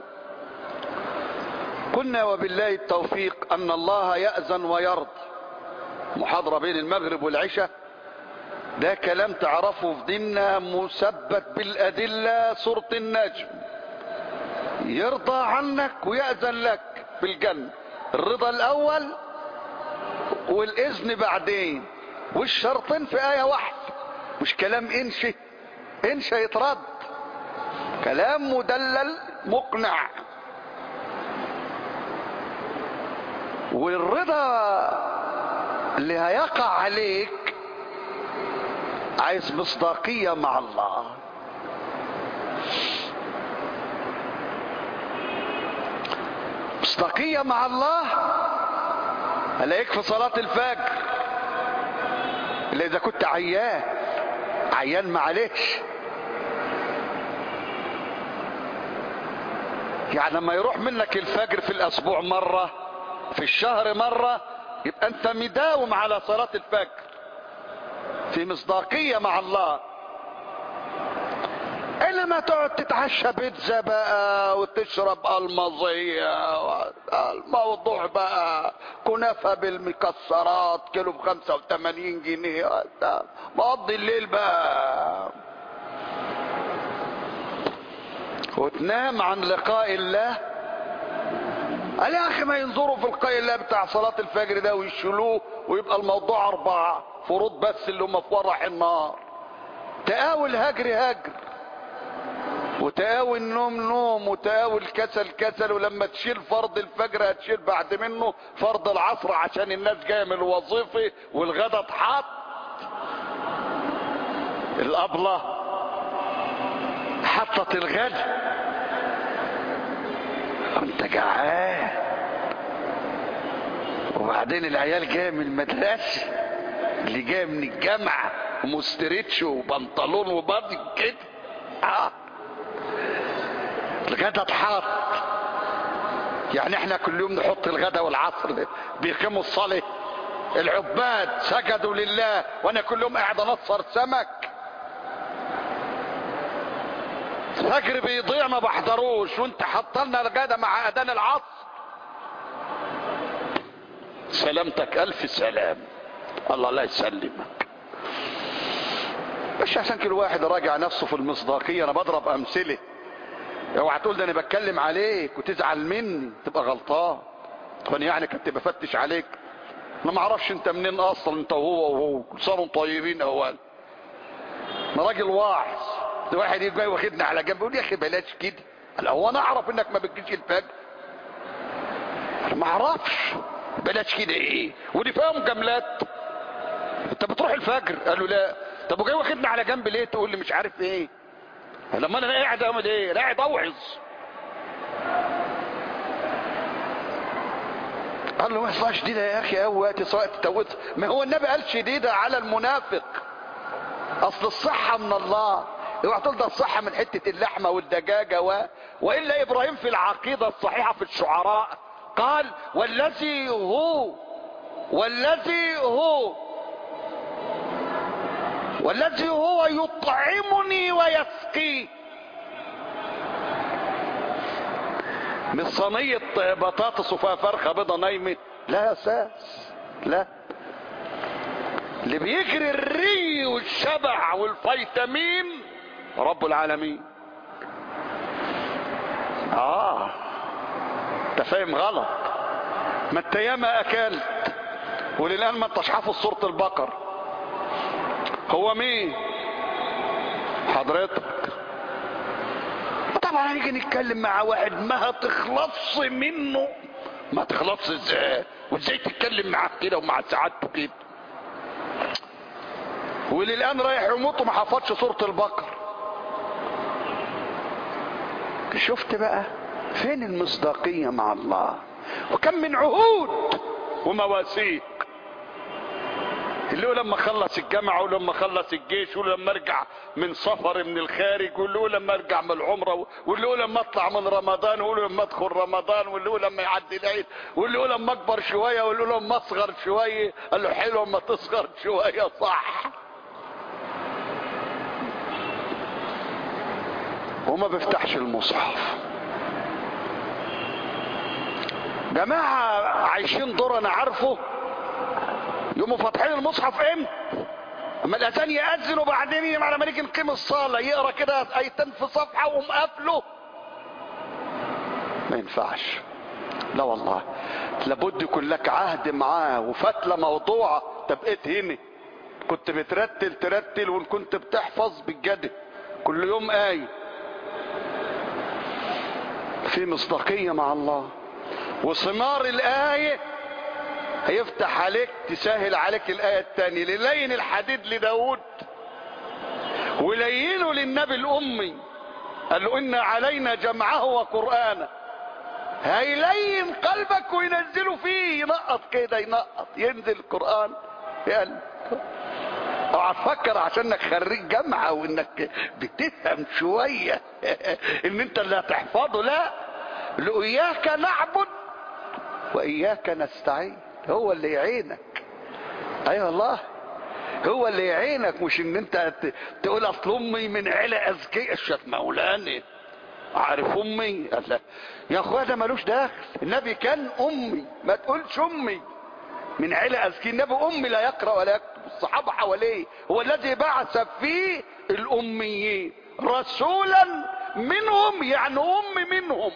قلنا وبالله التوفيق أن الله يأذن ويرضى محاضرة بين المغرب والعشاء ده كلام تعرفه في ديننا مثبت بالأدلة سورة النجم يرضى عنك ويأذن لك بالجنة الرضا الأول والإذن بعدين والشرطين في آية واحدة مش كلام انشي انشي يترد كلام مدلل مقنع والرضا اللي هيقع عليك عايز مصداقية مع الله مصداقية مع الله هلا يكفي صلاة الفجر الا اذا كنت عيان عيان معلش يعني لما يروح منك الفجر في الاسبوع مرة في الشهر مرة يبقى انت مداوم على صلاة الفجر في مصداقية مع الله انما تقعد تتعشى بيتزا بقى وتشرب المظية الموضوع بقى كنافة بالمكسرات كيلو بخمسة وثمانين جنيه مقضي الليل بقى وتنام عن لقاء الله قال يا اخي ما ينظروا في لقاء الله بتاع صلاة الفجر ده ويشيلوه ويبقى الموضوع اربعة فروض بس اللي هم في ورح النار تقاوي الهجر هجر وتقاوي النوم نوم وتقاوي الكسل كسل ولما تشيل فرض الفجر هتشيل بعد منه فرض العصر عشان الناس جايه من الوظيفه والغدا اتحط الابله حطت الغدا انت جعان وبعدين العيال جايه من المدرسه اللي جايه من الجامعه ومستريتش وبنطلون وبادي كده اه الغدا اتحط يعني احنا كل يوم نحط الغدا والعصر بيقيموا الصلاة العباد سجدوا لله وانا كل يوم قاعد انصر سمك الفجر بيضيع ما بحضروش وانت حطلنا الغدا مع اذان العصر سلامتك الف سلام الله لا يسلمك مش عشان كل واحد راجع نفسه في المصداقيه انا بضرب امثله اوعى تقول ده انا بتكلم عليك وتزعل مني تبقى غلطان فانا يعني كنت بفتش عليك انا ما اعرفش انت منين اصلا انت وهو وهو كل سنه وانتم طيبين اول انا راجل واعظ ده واحد يجي واخدنا على جنب يقول يا اخي بلاش كده قال هو انا اعرف انك ما بتجيش الفجر انا ما اعرفش بلاش كده ايه ودي فيها مجاملات انت بتروح الفجر قال له لا طب وجاي واخدنا على جنب ليه تقول لي مش عارف ايه لما انا قاعد اعمل ايه انا قاعد اوعظ قال له ما يصلح شديدة يا اخي قوي وقت سواء تتوت ما هو النبي قال شديدة على المنافق اصل الصحة من الله اوعى تقول ده الصحة من حتة اللحمة والدجاجة و... والا ابراهيم في العقيدة الصحيحة في الشعراء قال والذي هو والذي هو والذي هو يطعمني ويسقي من صينية بطاطس وفيها فرخة بيضة نايمة لا اساس لا اللي بيجري الري والشبع والفيتامين رب العالمين اه انت فاهم غلط ما انت ياما اكلت وللان ما انتش حافظ سوره البقر هو مين حضرتك طبعا هنيجي نتكلم مع واحد ما هتخلصش منه ما تخلصش ازاي وازاي تتكلم معاه كده ومع سعادته كده وللان رايح يموت وما حفظش سوره البقر شفت بقى فين المصداقيه مع الله وكم من عهود ومواثيق اللي هو لما خلص الجامعة ولما خلص الجيش ولما ارجع من سفر من الخارج واللي هو لما ارجع من العمرة واللي هو لما اطلع من رمضان واللي هو لما ادخل رمضان واللي هو لما يعدي العيد واللي هو لما اكبر شوية واللي هو لما اصغر شوية قال له حلو اما تصغر شوية صح وما بيفتحش المصحف جماعة عايشين دور انا عارفه يقوموا فاتحين المصحف امتى اما الاذان ياذن وبعدين على ما نيجي نقيم الصلاه يقرا كده ايتين في صفحه وقوم قافله ما ينفعش لا والله لابد يكون لك عهد معاه وفتله موضوعه تبقيت هنا كنت بترتل ترتل وان كنت بتحفظ بالجد كل يوم آية في مصداقية مع الله وثمار الآية هيفتح عليك تسهل عليك الآية الثانية للين الحديد لداود ولينه للنبي الأمي قال له إن علينا جمعه وقرآنه هيلين قلبك وينزله فيه ينقط كده ينقط ينزل القرآن في قلبك اوعى تفكر عشانك خريج جامعة وانك بتفهم شوية ان انت اللي هتحفظه لا لإياك نعبد وإياك نستعين هو اللي يعينك ايوه والله هو اللي يعينك مش ان انت تقول اصل امي من عيلة اذكياء الشيخ مولانا عارف امي قال لا يا اخويا ده ملوش داخل النبي كان امي ما تقولش امي من عيلة اذكياء النبي امي لا يقرا ولا يكتب الصحابة حواليه هو الذي بعث فيه الاميين رسولا منهم يعني ام منهم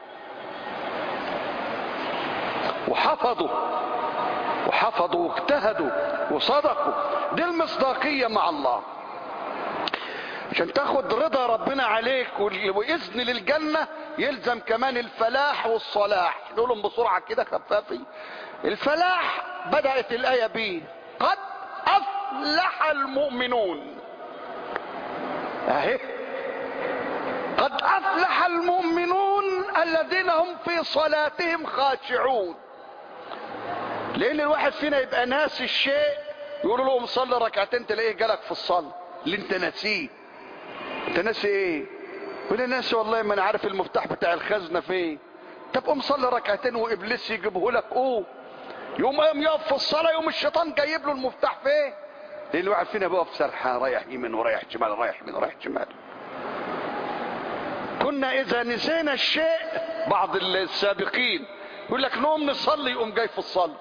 وحفظوا وحفظوا واجتهدوا وصدقوا دي المصداقية مع الله عشان تاخد رضا ربنا عليك واذن للجنة يلزم كمان الفلاح والصلاح نقولهم بسرعة كده خفافي الفلاح بدأت الآية بيه قد أفلح المؤمنون أهي قد أفلح المؤمنون الذين هم في صلاتهم خاشعون لان الواحد فينا يبقى ناسي الشيء يقولوا له مصلي ركعتين تلاقيه جالك في الصلاه اللي انت ناسيه انت ناسي ايه يقول لي ناسي والله ما انا عارف المفتاح بتاع الخزنه فين طب قوم صلي ركعتين وابليس يجيبه لك قوم يقوم قام يقف في الصلاه يقوم الشيطان جايب له المفتاح فين لان الواحد فينا بيقف سرحان رايح يمين ورايح شمال رايح يمين ورايح شمال كنا اذا نسينا الشيء بعض السابقين يقول لك نقوم نصلي يقوم جاي في الصلاه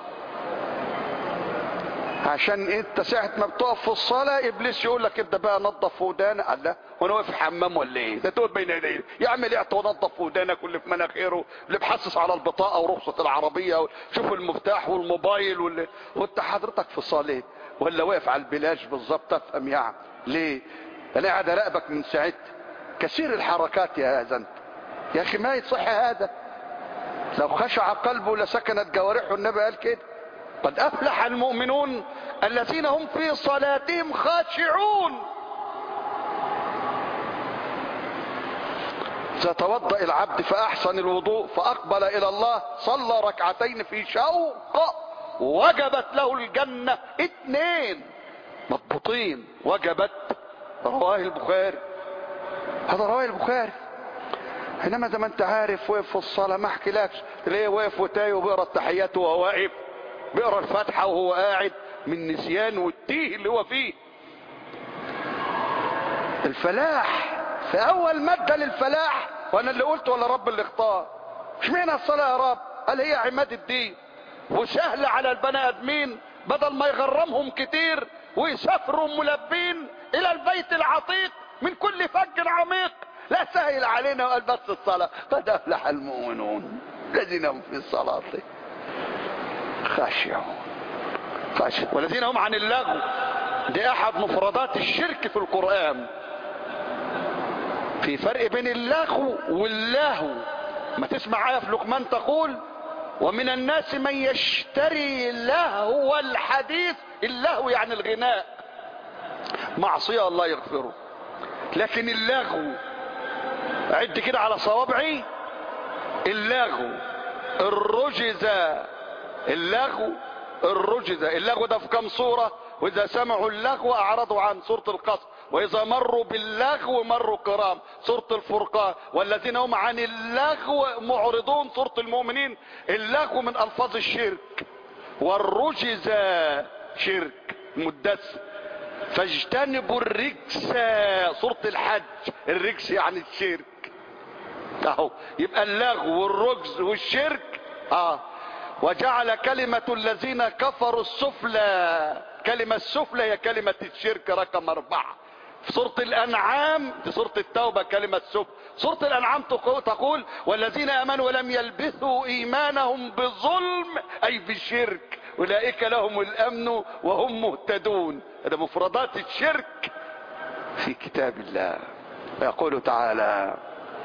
عشان انت ساعة ما بتقف في الصلاة ابليس يقول لك انت بقى نظف ودانك الله وانا واقف في حمام ولا ايه ده تقول بين يديه يعمل ايه تنظف ودانك واللي في مناخيره اللي بحسس على البطاقة ورخصة العربية شوف المفتاح والموبايل واللي وانت حضرتك في صلاة ولا واقف على البلاج بالظبط افهم يعني ليه انا قاعد اراقبك من ساعتها كثير الحركات يا هذا انت يا اخي ما يصح هذا لو خشع قلبه لسكنت جوارحه النبي قال كده قد افلح المؤمنون الذين هم في صلاتهم خاشعون اذا توضا العبد فاحسن الوضوء فاقبل الى الله صلى ركعتين في شوق وجبت له الجنه اثنين مضبوطين وجبت رواه البخاري هذا رواه البخاري انما زي ما انت عارف وقف في الصلاه ما احكيلكش تلاقيه واقف وتايه وبيقرا التحيات وهو واقف بيقرا الفاتحه وهو قاعد من نسيان والتيه اللي هو فيه الفلاح في اول ماده للفلاح وانا اللي قلت ولا رب اللي اختار اشمعنى الصلاه يا رب قال هي عماد الدين وسهل على البني ادمين بدل ما يغرمهم كتير ويسافروا ملبين الى البيت العتيق من كل فج عميق لا سهل علينا وقال بس الصلاه قد افلح المؤمنون الذين هم في الصلاه خاشعون خاشع والذين هم عن اللغو دي احد مفردات الشرك في القرآن في فرق بين اللغو واللهو ما تسمع آية في لقمان تقول ومن الناس من يشتري لهو الحديث اللهو يعني الغناء معصية الله يغفره لكن اللغو عد كده على صوابعي اللغو الرجزة اللغو الرجزة اللغو ده في كم صورة واذا سمعوا اللغو اعرضوا عن سورة القصر واذا مروا باللغو مروا كرام سورة الفرقان والذين هم عن اللغو معرضون سورة المؤمنين اللغو من الفاظ الشرك والرجزة شرك مدس فاجتنبوا الرجس سورة الحج الرجس يعني الشرك اهو يبقى اللغو والرجز والشرك اه وجعل كلمة الذين كفروا السفلى كلمة السفلى هي كلمة الشرك رقم أربعة في سورة الأنعام في سورة التوبة كلمة سفلى سورة الأنعام تقول والذين آمنوا ولم يلبثوا إيمانهم بظلم أي بالشرك أولئك لهم الأمن وهم مهتدون هذا مفردات الشرك في كتاب الله يقول تعالى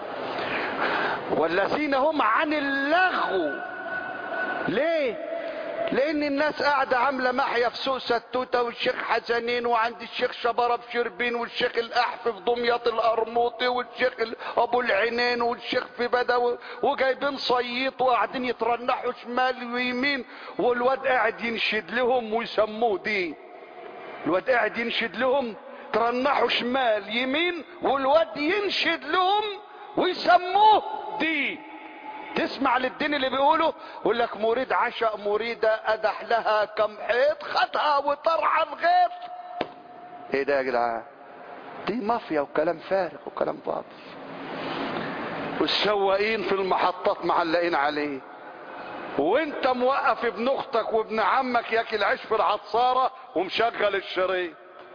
والذين هم عن اللغو ليه لان الناس قاعدة عاملة محيا في سوق ستوتة والشيخ حسنين وعند الشيخ شبرة في شربين والشيخ الاحف في دمياط القرموطي والشيخ ابو العينين والشيخ في بدوي وجايبين صييط وقاعدين يترنحوا شمال ويمين والواد قاعد ينشد لهم ويسموه دين الواد قاعد ينشد لهم ترنحوا شمال يمين والواد ينشد لهم ويسموه دين تسمع للدين اللي بيقوله يقول لك مريد عشق مريدة أدح لها كم حيط خدها وطرعا غير ايه ده يا جدعان دي مافيا وكلام فارغ وكلام فاضي والسواقين في المحطات معلقين عليه وانت موقف ابن اختك وابن عمك ياكل عيش في العطسارة ومشغل الشريط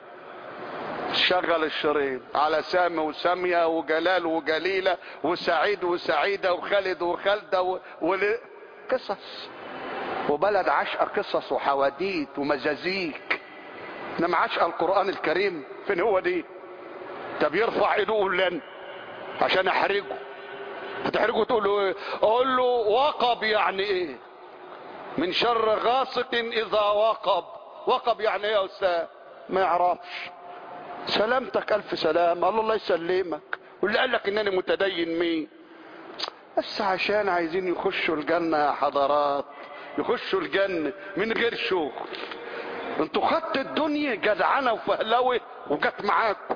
شغل الشريط على سامي وسامية وجلال وجليلة وسعيد وسعيدة وخالد وخالدة و... ول... قصص وبلد عشق قصص وحواديت ومزازيك انما عشق القرآن الكريم فين هو دي طب يرفع ايده يقول لن عشان احرجه هتحرجه تقول له ايه اقول له وقب يعني ايه من شر غاسق اذا وقب وقب يعني ايه يا استاذ ما يعرفش سلامتك الف سلام الله الله يسلمك واللي قال لك انني متدين مين بس عشان عايزين يخشوا الجنة يا حضرات يخشوا الجنة من غير شغل انتوا خدت الدنيا جدعنة وفهلوة وجت معاكم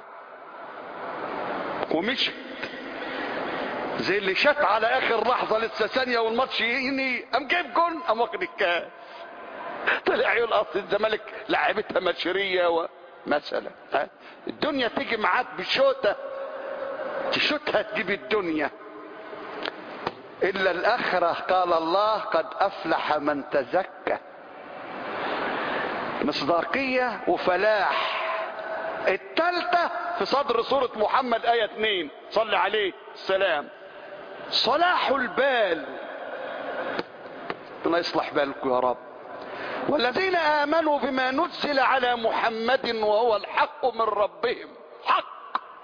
ومشت زي اللي شات على اخر لحظة لسه ثانية والماتش يني قام جايب جون قام واخد الكاس طلع يقول اصل الزمالك لعبتها مشرية و... مثلا الدنيا تيجي معاك بشوتة تشوتها تجيب الدنيا الا الاخرة قال الله قد افلح من تزكى مصداقية وفلاح التالتة في صدر سورة محمد آية 2 صلي عليه السلام صلاح البال ربنا يصلح بالكم يا رب والذين آمنوا بما نزل على محمد وهو الحق من ربهم حق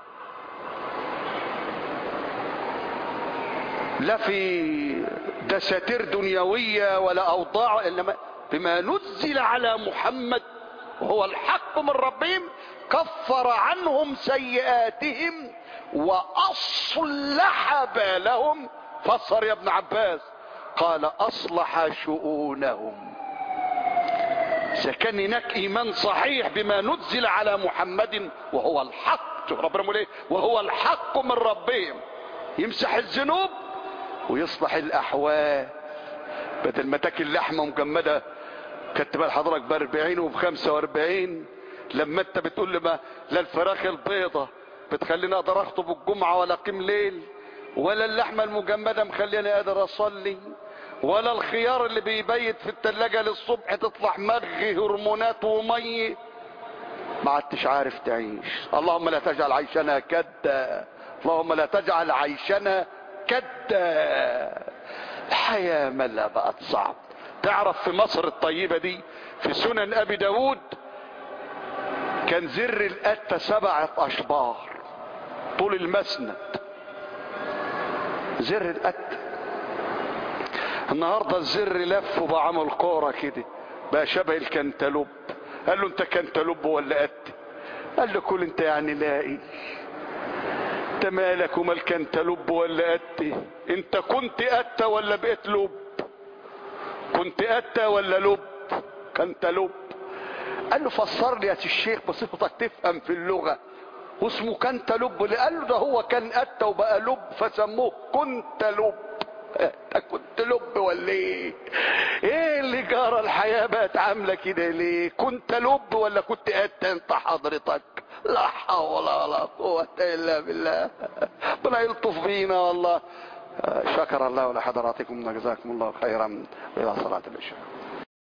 لا في دساتير دنيوية ولا أوضاع إنما بما نزل على محمد وهو الحق من ربهم كفر عنهم سيئاتهم واصلح بالهم فسر يا ابن عباس قال اصلح شؤونهم اذا كان هناك ايمان صحيح بما نزل على محمد وهو الحق شوف ربنا بيقول ايه وهو الحق من ربهم يمسح الذنوب ويصلح الاحوال بدل ما تاكل لحمه مجمده كنت بقى حضرتك ب 40 وب 45 لما انت بتقول لي ما لا الفراخ البيضة بتخليني اقدر اخطب الجمعة ولا اقيم ليل ولا اللحمة المجمدة مخليني قادر اصلي ولا الخيار اللي بيبيت في التلاجة للصبح تطلع مغي هرمونات ومي ما عدتش عارف تعيش اللهم لا تجعل عيشنا كدا اللهم لا تجعل عيشنا كدا الحياة ملا بقت صعب تعرف في مصر الطيبة دي في سنن ابي داود كان زر القتة سبعة اشبار طول المسند زر القتة النهاردة الزر لف وبقى عمل كورة كده بقى شبه الكنتالوب قال له انت كنتالوب ولا قتة قال له كل انت يعني لاقي انت مالك ومال كنتالوب ولا قتة انت كنت قتة ولا بقيت لب كنت قتة ولا لب كنتالوب قال له فسر لي يا الشيخ بصفتك تفهم في اللغة واسمه كنتالوب قال له ده هو كان قتة وبقى لب فسموه كنتالوب انت كنت لب ولا ايه ايه اللي جرى الحياة بقت عاملة كده ليه كنت لب ولا كنت قتة انت حضرتك لا حول ولا قوة الا بالله ربنا يلطف بينا والله شكر الله لحضراتكم جزاكم الله خيرا والى صلاة العشاء